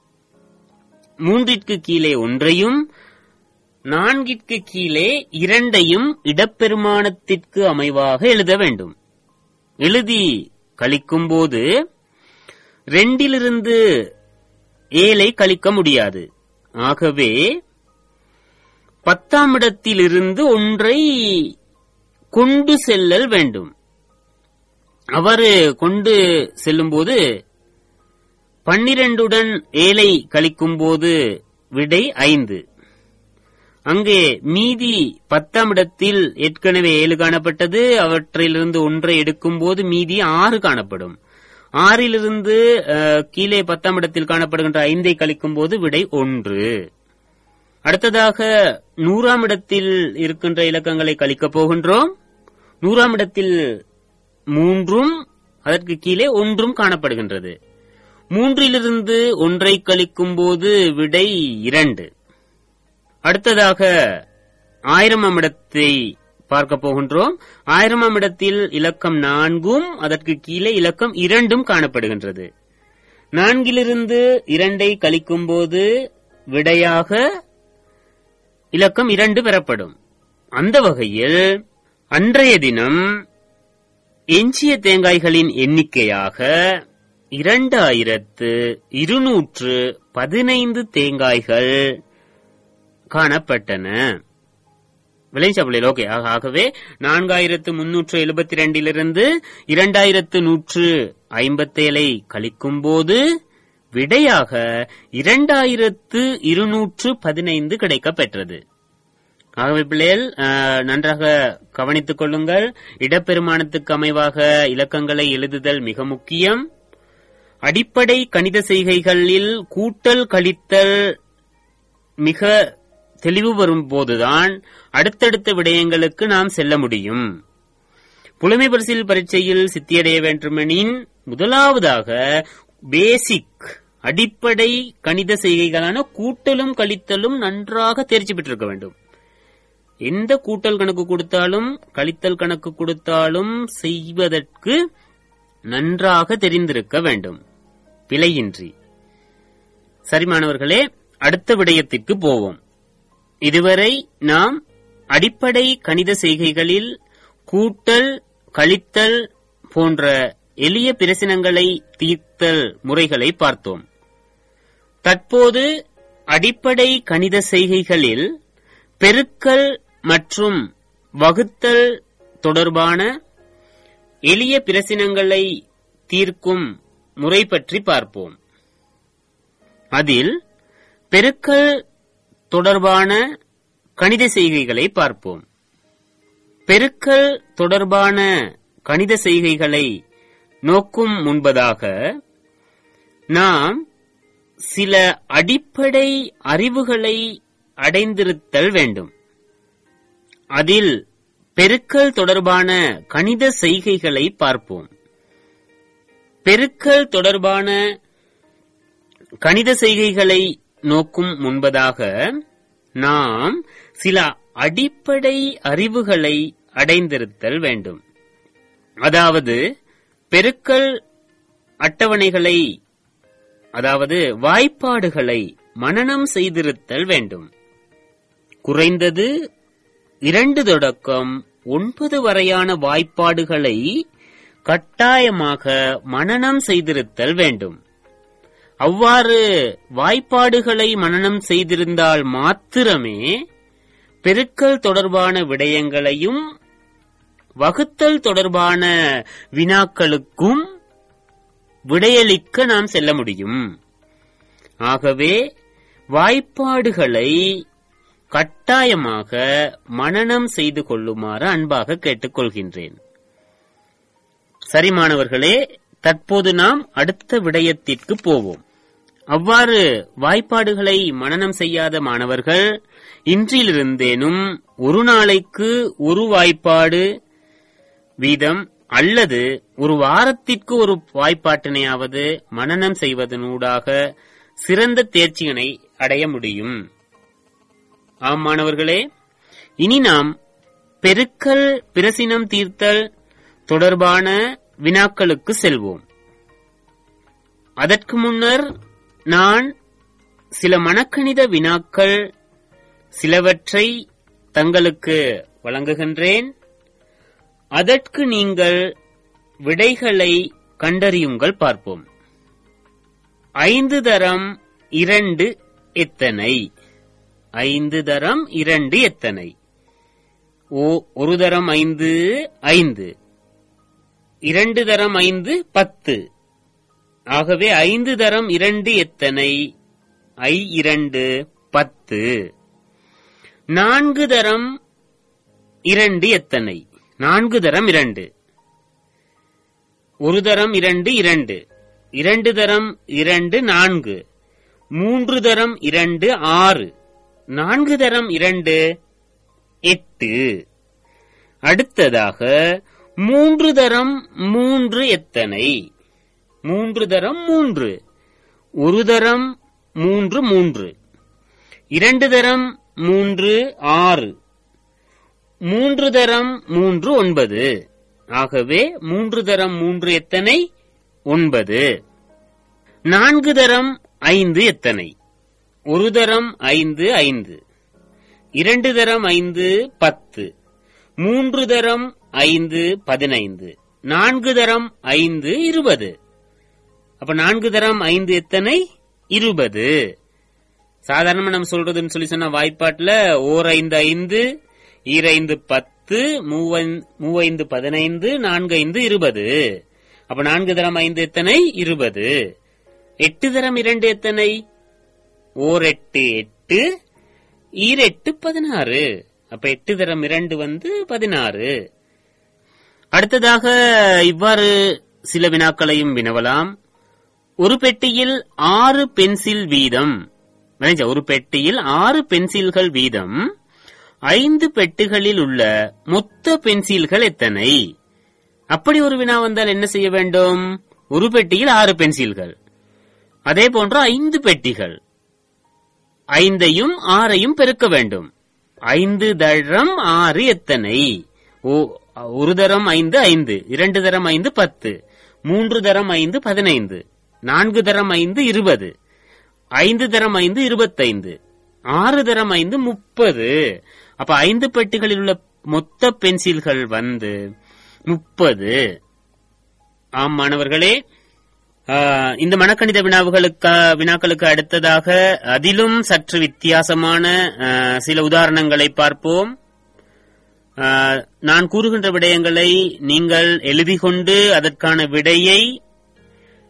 மூன்றிற்கு கீழே ஒன்றையும் நான்கிற்கு கீழே இரண்டையும் இடப்பெருமானத்திற்கு அமைவாக எழுத வேண்டும் எழுதி கழிக்கும்போது ரெண்டிலிருந்து ஏழை கழிக்க முடியாது ஆகவே பத்தாம் இடத்திலிருந்து ஒன்றை கொண்டு செல்லல் வேண்டும் அவர் கொண்டு செல்லும்போது பன்னிரண்டுடன் ஏழை கழிக்கும்போது விடை ஐந்து அங்கே மீதி பத்தாம் இடத்தில் ஏற்கனவே ஏழு காணப்பட்டது அவற்றிலிருந்து ஒன்றை எடுக்கும்போது மீதி ஆறு காணப்படும் ஆறிலிருந்து அஹ், கீழே பத்தாம் இடத்தில் காணப்படுகின்ற ஐந்தை கழிக்கும் போது விடை ஒன்று அடுத்ததாக நூறாம் இடத்தில் இருக்கின்ற இலக்கங்களை கழிக்கப் போகின்றோம் நூறாம் இடத்தில் மூன்றும் அதற்கு கீழே ஒன்றும் காணப்படுகின்றது மூன்றிலிருந்து ஒன்றை கழிக்கும் போது விடை இரண்டு அடுத்ததாக ஆயிரமாம் இடத்தை பார்க்க போகின்றோம் ஆயிரமாம் இடத்தில் இலக்கம் நான்கும் அதற்கு கீழே இலக்கம் இரண்டும் காணப்படுகின்றது நான்கிலிருந்து இரண்டை கழிக்கும் போது விடையாக இலக்கம் இரண்டு பெறப்படும் அந்த வகையில் அன்றைய தினம் எஞ்சிய தேங்காய்களின் எண்ணிக்கையாக இரண்டாயிரத்து இருநூற்று பதினைந்து தேங்காய்கள் காணப்பட்டன விளைச்சபலில் ஓகே ஆக- ஆகவே நான்காயிரத்து முன்னூற்று எழுபத்தி ரெண்டிலிருந்து இரண்டாயிரத்து நூற்று ஐம்பத்தேழை கழிக்கும் போது விடையாக இரண்டாயிரத்து இருநூற்று பதினைந்து கிடைக்கப் பெற்றது ஆகவே பிள்ளைகள் அஹ், நன்றாக கவனித்துக் கொள்ளுங்கள் இடப்பெருமானத்துக்கு அமைவாக இலக்கங்களை எழுதுதல் மிக முக்கியம் அடிப்படை கணித செய்கைகளில் கூட்டல் கழித்தல் மிக தெளிவு வரும் போதுதான் அடுத்தடுத்த விடயங்களுக்கு நாம் செல்ல முடியும் புலமை பரிசில் பரீட்சையில் சித்தியடைய வேண்டுமெனின் முதலாவதாக பேசிக் அடிப்படை கணித செய்கைகளான கூட்டலும் கழித்தலும் நன்றாக தேர்ச்சி பெற்றிருக்க வேண்டும் எந்த கூட்டல் கணக்கு கொடுத்தாலும் கழித்தல் கணக்கு கொடுத்தாலும் செய்வதற்கு நன்றாக தெரிந்திருக்க வேண்டும் பிழையின்றி சரி மாணவர்களே அடுத்த விடயத்திற்கு போவோம் இதுவரை நாம் அடிப்படை கணித செய்கைகளில் கூட்டல் கழித்தல் போன்ற எளிய பிரச்சனைகளை தீர்த்தல் முறைகளை பார்த்தோம் தற்போது அடிப்படை கணித செய்கைகளில் பெருக்கல் மற்றும் வகுத்தல் தொடர்பான எளிய பிரச்சனைகளை தீர்க்கும் முறை பற்றி பார்ப்போம் அதில் பெருக்கல் தொடர்பான கணித செய்கைகளை பார்ப்போம் பெருக்கல் தொடர்பான கணித செய்கைகளை நோக்கும் முன்பதாக நாம் சில அடிப்படை அறிவுகளை அடைந்திருத்தல் வேண்டும் அதில் பெருக்கல் தொடர்பான கணித செய்கைகளை பார்ப்போம் பெருக்கல் தொடர்பான கணித செய்கைகளை நோக்கும் முன்பதாக நாம் சில அடிப்படை அறிவுகளை அடைந்திருத்தல் வேண்டும் அதாவது பெருக்கல் அட்டவணைகளை அதாவது வாய்ப்பாடுகளை மனனம் செய்திருத்தல் வேண்டும் குறைந்தது இரண்டு தொடக்கம் ஒன்பது வரையான வாய்ப்பாடுகளை கட்டாயமாக மனனம் செய்திருத்தல் வேண்டும் அவ்வாறு வாய்ப்பாடுகளை மனனம் செய்திருந்தால் மாத்திரமே பெருக்கல் தொடர்பான விடயங்களையும் வகுத்தல் தொடர்பான வினாக்களுக்கும் விடையளிக்க நாம் செல்ல முடியும் ஆகவே வாய்ப்பாடுகளை கட்டாயமாக மனனம் செய்து கொள்ளுமாறு அன்பாக கேட்டுக்கொள்கின்றேன் சரி மாணவர்களே தற்போது நாம் அடுத்த விடயத்திற்கு போவோம் அவ்வாறு வாய்ப்பாடுகளை மனனம் செய்யாத மாணவர்கள் இன்றிலிருந்தேனும் ஒரு நாளைக்கு ஒரு வாய்ப்பாடு வீதம் அல்லது ஒரு வாரத்திற்கு ஒரு வாய்ப்பாட்டினையாவது மனனம் செய்வதனூடாக சிறந்த தேர்ச்சியினை அடைய முடியும் ஆம் மாணவர்களே இனி நாம் பெருக்கல் பிரசினம் தீர்த்தல் தொடர்பான வினாக்களுக்கு செல்வோம் அதற்கு முன்னர் நான் சில மனக்கணித வினாக்கள் சிலவற்றை தங்களுக்கு வழங்குகின்றேன் அதற்கு நீங்கள் விடைகளை கண்டறியுங்கள் பார்ப்போம் ஐந்து தரம் இரண்டு எத்தனை ஐந்து தரம் இரண்டு எத்தனை ஓ ஒரு தரம் ஐந்து ஐந்து இரண்டு தரம் ஐந்து பத்து ஆகவே ஐந்து தரம் இரண்டு எத்தனை ஐ இரண்டு பத்து நான்கு தரம் இரண்டு எத்தனை நான்கு தரம் இரண்டு ஒரு தரம் இரண்டு இரண்டு இரண்டு தரம் இரண்டு நான்கு மூன்று தரம் இரண்டு ஆறு நான்கு தரம் இரண்டு எட்டு அடுத்ததாக மூன்று தரம் மூன்று எத்தனை மூன்று தரம் மூன்று ஒரு தரம் மூன்று மூன்று இரண்டு தரம் மூன்று ஆறு மூன்று தரம் மூன்று ஒன்பது ஆகவே மூன்று தரம் மூன்று எத்தனை ஒன்பது நான்கு தரம் ஐந்து எத்தனை ஒரு தரம் ஐந்து ஐந்து இரண்டு தரம் ஐந்து பத்து மூன்று தரம் ஐந்து பதினைந்து நான்கு தரம் ஐந்து இருபது அப்ப நான்கு தரம் ஐந்து எத்தனை இருபது சாதாரணமா நம்ம சொல்றதுன்னு சொல்லி சொன்ன வாய்ப்பாட்டுல ஓர் ஐந்து ஐந்து ஈரைந்து பத்து மூவன்- மூவைந்து பதினைந்து நான்கு ஐந்து இருபது அப்ப நான்கு தரம் ஐந்து எத்தனை இருபது எட்டு தரம் இரண்டு எத்தனை ஓர் எட்டு எட்டு ஈரெட்டு பதினாறு அப்ப எட்டு தரம் இரண்டு வந்து பதினாறு அடுத்ததாக இவ்வாறு சில வினாக்களையும் வினவலாம் ஒரு பெட்டியில் ஆறு பென்சில் வீதம் விளைஞ்சா, ஒரு பெட்டியில் ஆறு பென்சில்கள் வீதம் ஐந்து பெட்டிகளில் உள்ள மொத்த பென்சில்கள் எத்தனை அப்படி ஒரு வினா வந்தால் என்ன செய்ய வேண்டும் ஒரு பெட்டியில் ஆறு பென்சில்கள் அதே போன்று ஐந்து பெட்டிகள் ஐந்தையும் ஆறையும் பெருக்க வேண்டும் ஐந்து தரம் ஆறு எத்தனை ஓ ஒரு தரம் ஐந்து ஐந்து இரண்டு தரம் ஐந்து பத்து மூன்று தரம் ஐந்து பதினைந்து நான்கு தரம் ஐந்து இருபது ஐந்து தரம் ஐந்து இருபத்தைந்து ஆறு தரம் ஐந்து முப்பது அப்ப ஐந்து பெட்டிகளில் உள்ள மொத்த பென்சில்கள் வந்து முப்பது ஆம் மாணவர்களே ஆஹ், இந்த மனக்கணித வினாவுகளுக்கு வினாக்களுக்கு அடுத்ததாக அதிலும் சற்று வித்தியாசமான ஆஹ், சில உதாரணங்களை பார்ப்போம் ஆஹ், நான் கூறுகின்ற விடயங்களை நீங்கள் எழுதி கொண்டு அதற்கான விடையை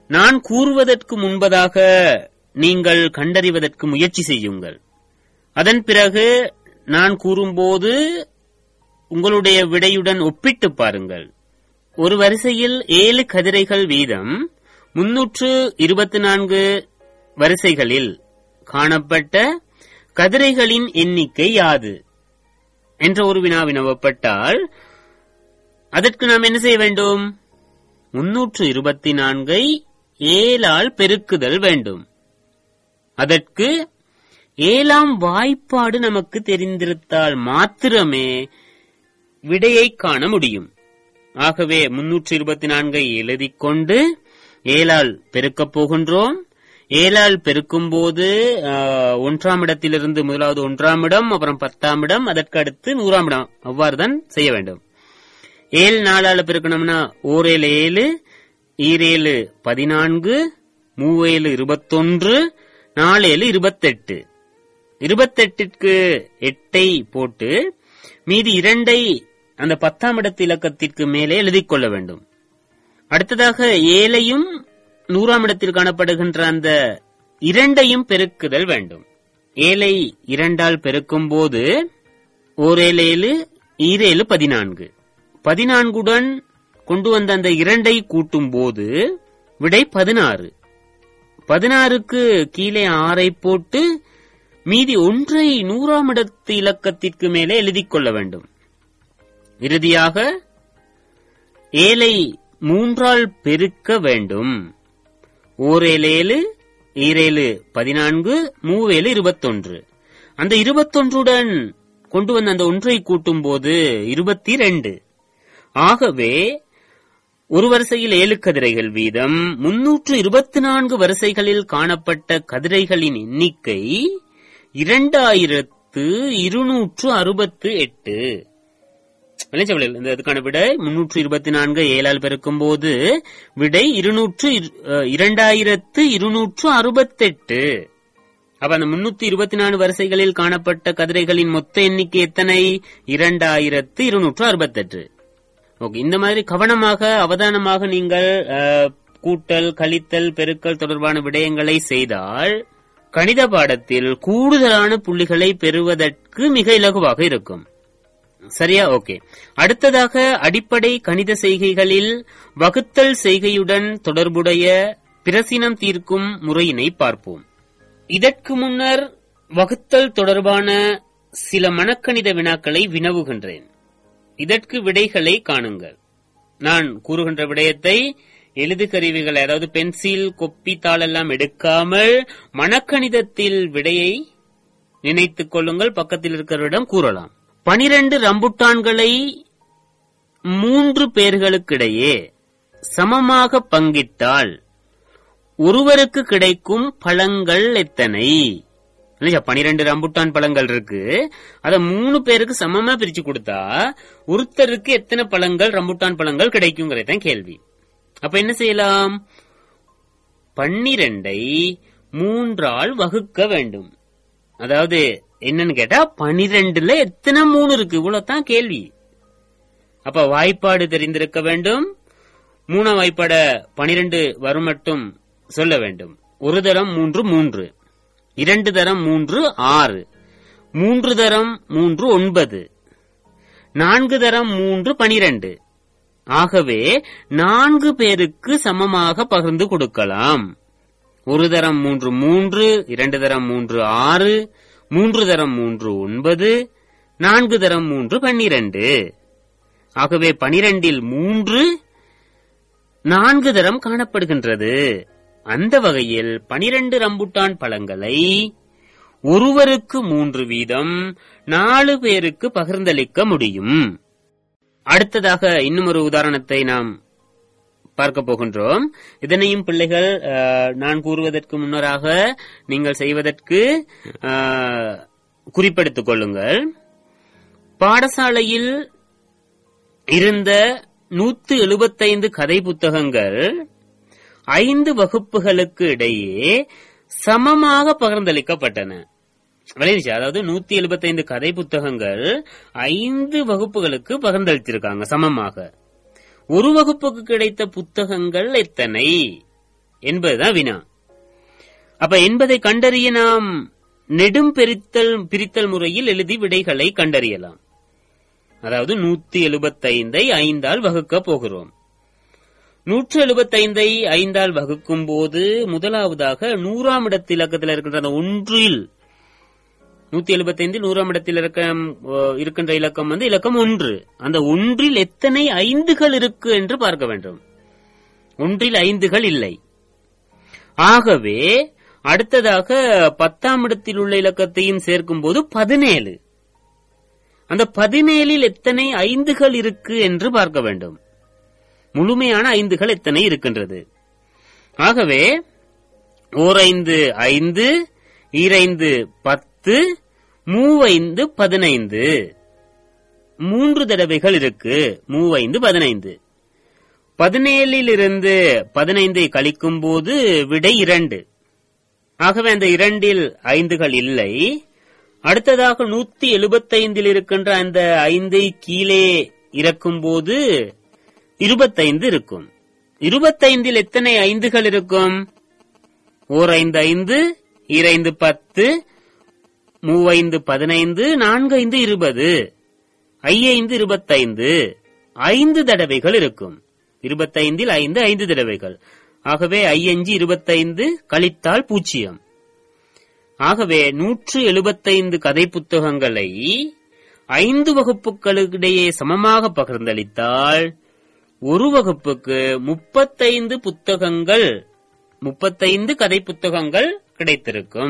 நான் கூறுவதற்கு முன்பதாக நீங்கள் கண்டறிவதற்கு முயற்சி செய்யுங்கள் அதன் பிறகு நான் கூறும்போது உங்களுடைய விடையுடன் ஒப்பிட்டு பாருங்கள் ஒரு வரிசையில் ஏழு கதிரைகள் வீதம் முன்னூற்று இருபத்தி நான்கு வரிசைகளில் காணப்பட்ட கதிரைகளின் எண்ணிக்கை யாது என்ற ஒரு வினா வினவப்பட்டால் அதற்கு நாம் என்ன செய்ய வேண்டும் முன்னூற்று இருபத்தி நான்கை ஏழால் பெருக்குதல் வேண்டும் அதற்கு ஏழாம் வாய்ப்பாடு நமக்கு தெரிந்திருந்தால் மாத்திரமே விடையை காண முடியும் ஆகவே முன்னூற்று இருபத்தி நான்கை எழுதிக் கொண்டு ஏழால் பெருக்கப் போகின்றோம் ஏழால் பெருக்கும் போது ஒன்றாம் இடத்திலிருந்து முதலாவது ஒன்றாம் இடம் அப்புறம் பத்தாம் இடம் அதற்கு அடுத்து நூறாம் இடம் அவ்வாறுதான் செய்ய வேண்டும் ஏழு நாலால பெருக்கணும்னா ஓரேழு ஏழு ஈரேழு பதினான்கு மூவேழு இருபத்தொன்று நாலேழு இருபத்தெட்டு இருபத்தெட்டிற்கு எட்டை போட்டு மீதி இரண்டை அந்த பத்தாம் இடத்து இலக்கத்திற்கு மேலே எழுதிக் கொள்ள வேண்டும் அடுத்ததாக ஏழையும் நூறாம் இடத்தில் காணப்படுகின்ற அந்த இரண்டையும் பெருக்குதல் வேண்டும் ஏழை இரண்டால் பெருக்கும் போது ஓரேழு ஈரேழு பதினான்கு பதினான்குடன் கொண்டு வந்த அந்த இரண்டை கூட்டும் போது விடை பதினாறு பதினாறுக்கு கீழே ஆறை போட்டு மீதி ஒன்றை நூறாம் இடத்து இலக்கத்திற்கு மேலே எழுதிக் கொள்ள வேண்டும் இறுதியாக ஏழை மூன்றால் பெருக்க வேண்டும் ஓரேழு ஈரேழு பதினான்கு மூவேழு இருபத்தொன்று அந்த இருபத்தொன்றுடன் கொண்டு வந்த அந்த ஒன்றை கூட்டும் போது இருபத்தி ரெண்டு ஆகவே ஒரு வரிசையில் ஏழு கதிரைகள் வீதம் முன்னூற்று இருபத்தி நான்கு வரிசைகளில் காணப்பட்ட கதிரைகளின் எண்ணிக்கை இரண்டாயிரத்து இருநூற்று அறுபத்து எட்டு விளைச்சவளில் இந்த இதுக்கான விடை முன்னூற்று இருபத்தி நான்கு ஏழால் பெருக்கும் போது விடை இருநூற்று இரண்டாயிரத்து இருநூற்று அறுபத்தெட்டு அப்ப அந்த முன்னூத்தி இருபத்தி நான்கு வரிசைகளில் காணப்பட்ட கதிரைகளின் மொத்த எண்ணிக்கை எத்தனை இரண்டாயிரத்து இருநூற்று அறுபத்தெட்டு ஓகே இந்த மாதிரி கவனமாக அவதானமாக நீங்கள் கூட்டல் கழித்தல் பெருக்கல் தொடர்பான விடயங்களை செய்தால் கணித பாடத்தில் கூடுதலான புள்ளிகளை பெறுவதற்கு மிக இலகுவாக இருக்கும் சரியா ஓகே அடுத்ததாக அடிப்படை கணித செய்கைகளில் வகுத்தல் செய்கையுடன் தொடர்புடைய பிரசினம் தீர்க்கும் முறையினை பார்ப்போம் இதற்கு முன்னர் வகுத்தல் தொடர்பான சில மனக்கணித வினாக்களை வினவுகின்றேன் இதற்கு விடைகளை காணுங்கள் நான் கூறுகின்ற விடயத்தை எழுது கருவிகள் அதாவது பென்சில் கொப்பி தாளெல்லாம் எடுக்காமல் மனக்கணிதத்தில் விடையை நினைத்துக் கொள்ளுங்கள் பக்கத்தில் இருக்கிறவரிடம் கூறலாம் பனிரெண்டு ரம்புட்டான்களை மூன்று பேர்களுக்கிடையே சமமாக பங்கிட்டால் ஒருவருக்கு கிடைக்கும் பழங்கள் எத்தனை இல்லையா பனிரெண்டு ரம்புட்டான் பழங்கள் இருக்கு அத மூணு பேருக்கு சமமா பிரிச்சு கொடுத்தா ஒருத்தருக்கு எத்தனை பழங்கள் ரம்புட்டான் பழங்கள் கிடைக்குங்கிறதான் கேள்வி அப்ப என்ன செய்யலாம் பன்னிரெண்டை மூன்றால் வகுக்க வேண்டும் அதாவது என்னன்னு கேட்டா பனிரெண்டுல எத்தனை மூணு இருக்கு இவ்வளவுதான் கேள்வி அப்ப வாய்ப்பாடு தெரிந்திருக்க வேண்டும் மூணா வாய்ப்பாட பனிரெண்டு வரும் மட்டும் சொல்ல வேண்டும் ஒரு தரம் மூன்று மூன்று இரண்டு தரம் மூன்று ஆறு மூன்று தரம் மூன்று ஒன்பது நான்கு தரம் மூன்று பனிரெண்டு ஆகவே நான்கு பேருக்கு சமமாக பகிர்ந்து கொடுக்கலாம் ஒரு தரம் மூன்று மூன்று இரண்டு தரம் மூன்று ஆறு மூன்று தரம் மூன்று ஒன்பது நான்கு தரம் மூன்று பன்னிரண்டு ஆகவே பனிரெண்டில் மூன்று நான்கு தரம் காணப்படுகின்றது அந்த வகையில் பனிரெண்டு ரம்புட்டான் பழங்களை ஒருவருக்கு மூன்று வீதம் நாலு பேருக்கு பகிர்ந்தளிக்க முடியும் அடுத்ததாக இன்னும் ஒரு உதாரணத்தை நாம் பார்க்க போகின்றோம் இதனையும் பிள்ளைகள் அஹ், நான் கூறுவதற்கு முன்னராக நீங்கள் செய்வதற்கு அஹ், குறிப்பெடுத்துக் கொள்ளுங்கள் பாடசாலையில் இருந்த நூத்து எழுபத்தைந்து கதை புத்தகங்கள் ஐந்து வகுப்புகளுக்கு இடையே சமமாக பகிர்ந்தளிக்கப்பட்டன விளையாச்சு அதாவது நூத்தி எழுபத்தைந்து கதை புத்தகங்கள் ஐந்து வகுப்புகளுக்கு பகிர்ந்தளித்திருக்காங்க சமமாக ஒரு வகுப்புக்கு கிடைத்த புத்தகங்கள் எத்தனை என்பதுதான் வினா அப்ப என்பதை கண்டறிய நாம் நெடும் பிரித்தல் பிரித்தல் முறையில் எழுதி விடைகளை கண்டறியலாம் அதாவது நூத்தி எழுபத்தைந்தை ஐந்தால் வகுக்க போகிறோம் நூற்று எழுபத்தைந்தை ஐந்தால் வகுக்கும் போது முதலாவதாக நூறாம் இடத்து இலக்கத்தில் இருக்கின்ற அந்த ஒன்றில் நூத்தி எழுபத்தைந்து நூறாம் இடத்தில் இலக்கம் அஹ், இருக்கின்ற இலக்கம் வந்து இலக்கம் ஒன்று அந்த ஒன்றில் எத்தனை ஐந்துகள் இருக்கு என்று பார்க்க வேண்டும் ஒன்றில் ஐந்துகள் இல்லை ஆகவே அடுத்ததாக பத்தாம் இடத்தில் உள்ள இலக்கத்தையும் சேர்க்கும் போது பதினேழு அந்த பதினேழில் எத்தனை ஐந்துகள் இருக்கு என்று பார்க்க வேண்டும் முழுமையான ஐந்துகள் எத்தனை இருக்கின்றது ஆகவே ஓரைந்து ஐந்து ஈரைந்து பத்து மூவைந்து பதினைந்து மூன்று தடவைகள் இருக்கு மூவைந்து பதினைந்து பதினேழிலிருந்து பதினைந்தை கழிக்கும் போது விடை இரண்டு ஆகவே அந்த இரண்டில் ஐந்துகள் இல்லை அடுத்ததாக நூத்தி எழுபத்தைந்தில் இருக்கின்ற அந்த ஐந்தை கீழே இறக்கும் போது இருபத்தைந்து இருக்கும் இருபத்தைந்தில் எத்தனை ஐந்துகள் இருக்கும் ஓர் ஐந்து ஐந்து இரைந்து பத்து மூவைந்து பதினைந்து நான்கு ஐந்து இருபது ஐயைந்து இருபத்தைந்து ஐந்து தடவைகள் இருக்கும் இருபத்தைந்தில் ஐந்து ஐந்து தடவைகள் ஆகவே ஐயஞ்சு இருபத்தைந்து கழித்தால் பூஜ்ஜியம் ஆகவே நூற்று எழுபத்தைந்து கதை புத்தகங்களை ஐந்து வகுப்புகளுக்கிடையே சமமாக பகிர்ந்தளித்தால் ஒரு வகுப்புக்கு முப்பத்தைந்து புத்தகங்கள் முப்பத்தைந்து கதை புத்தகங்கள் கிடைத்திருக்கும்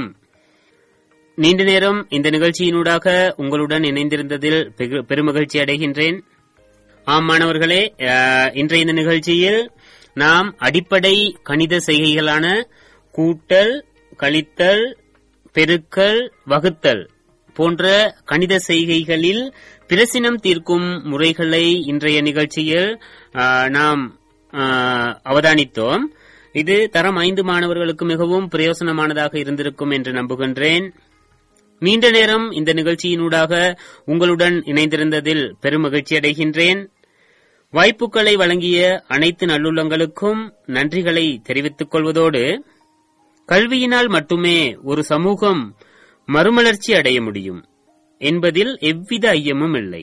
நீண்ட நேரம் இந்த நிகழ்ச்சியினூடாக உங்களுடன் இணைந்திருந்ததில் பெகு- பெருமகிழ்ச்சி அடைகின்றேன் ஆம் மாணவர்களே அஹ், இன்றைய இந்த நிகழ்ச்சியில் நாம் அடிப்படை கணித செய்கைகளான கூட்டல் கழித்தல் பெருக்கல் வகுத்தல் போன்ற கணித செய்கைகளில் பிரசினம் தீர்க்கும் முறைகளை இன்றைய நிகழ்ச்சியில் அஹ், நாம் அஹ், அவதானித்தோம் இது தரம் ஐந்து மாணவர்களுக்கு மிகவும் பிரயோசனமானதாக இருந்திருக்கும் என்று நம்புகின்றேன் நீண்ட நேரம் இந்த நிகழ்ச்சியினூடாக உங்களுடன் இணைந்திருந்ததில் பெருமகிழ்ச்சி அடைகின்றேன் வாய்ப்புகளை வழங்கிய அனைத்து நல்லுள்ளங்களுக்கும் நன்றிகளை தெரிவித்துக் கொள்வதோடு கல்வியினால் மட்டுமே ஒரு சமூகம் மறுமலர்ச்சி அடைய முடியும் என்பதில் எவ்வித ஐயமும் இல்லை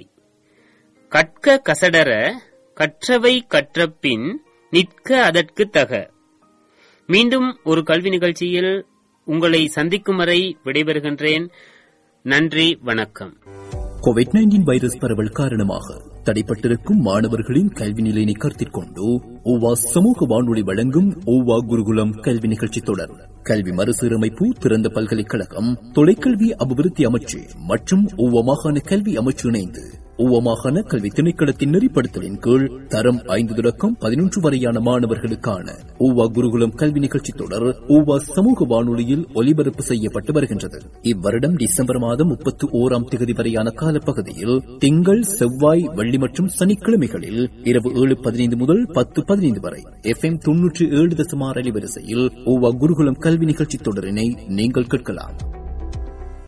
கற்க கசடர கற்றவை கற்றபின் நிற்க அதற்கு தக மீண்டும் ஒரு கல்வி நிகழ்ச்சியில் உங்களை சந்திக்கும் வரை விடைபெறுகின்றேன் நன்றி வணக்கம் கோவிட் நைன்டீன் வைரஸ் பரவல் காரணமாக தடைப்பட்டிருக்கும் மாணவர்களின் கல்வி நிலையினை கருத்தில் கொண்டு ஓவா சமூக வானொலி வழங்கும் ஓவா குருகுலம் கல்வி நிகழ்ச்சி தொடர் கல்வி மறுசீரமைப்பு திறந்த பல்கலைக்கழகம் தொலைக்கல்வி அபிவிருத்தி அமைச்சு மற்றும் ஓவா மாகாண கல்வி அமைச்சு இணைந்து ஓவா மாகாண கல்வி திணைக்களத்தின் நெறிப்படுத்தலின் கீழ் தரம் ஐந்து தொடக்கம் பதினொன்று வரையான மாணவர்களுக்கான ஓவா குருகுலம் கல்வி நிகழ்ச்சி தொடர் ஓவா சமூக வானொலியில் ஒலிபரப்பு செய்யப்பட்டு வருகின்றது இவ்வருடம் டிசம்பர் மாதம் முப்பத்தி ஓராம் தேதி வரையான காலப்பகுதியில் திங்கள் செவ்வாய் வெள்ளி மற்றும் சனிக்கிழமைகளில் இரவு ஏழு பதினைந்து முதல் பத்து பதினைந்து வரை எஃப் எம் தொன்னூற்றி ஏழு தசமார் அலைவரிசையில் ஓவா குருகுலம் கல்வி நிகழ்ச்சி தொடரினை நீங்கள் கேட்கலாம்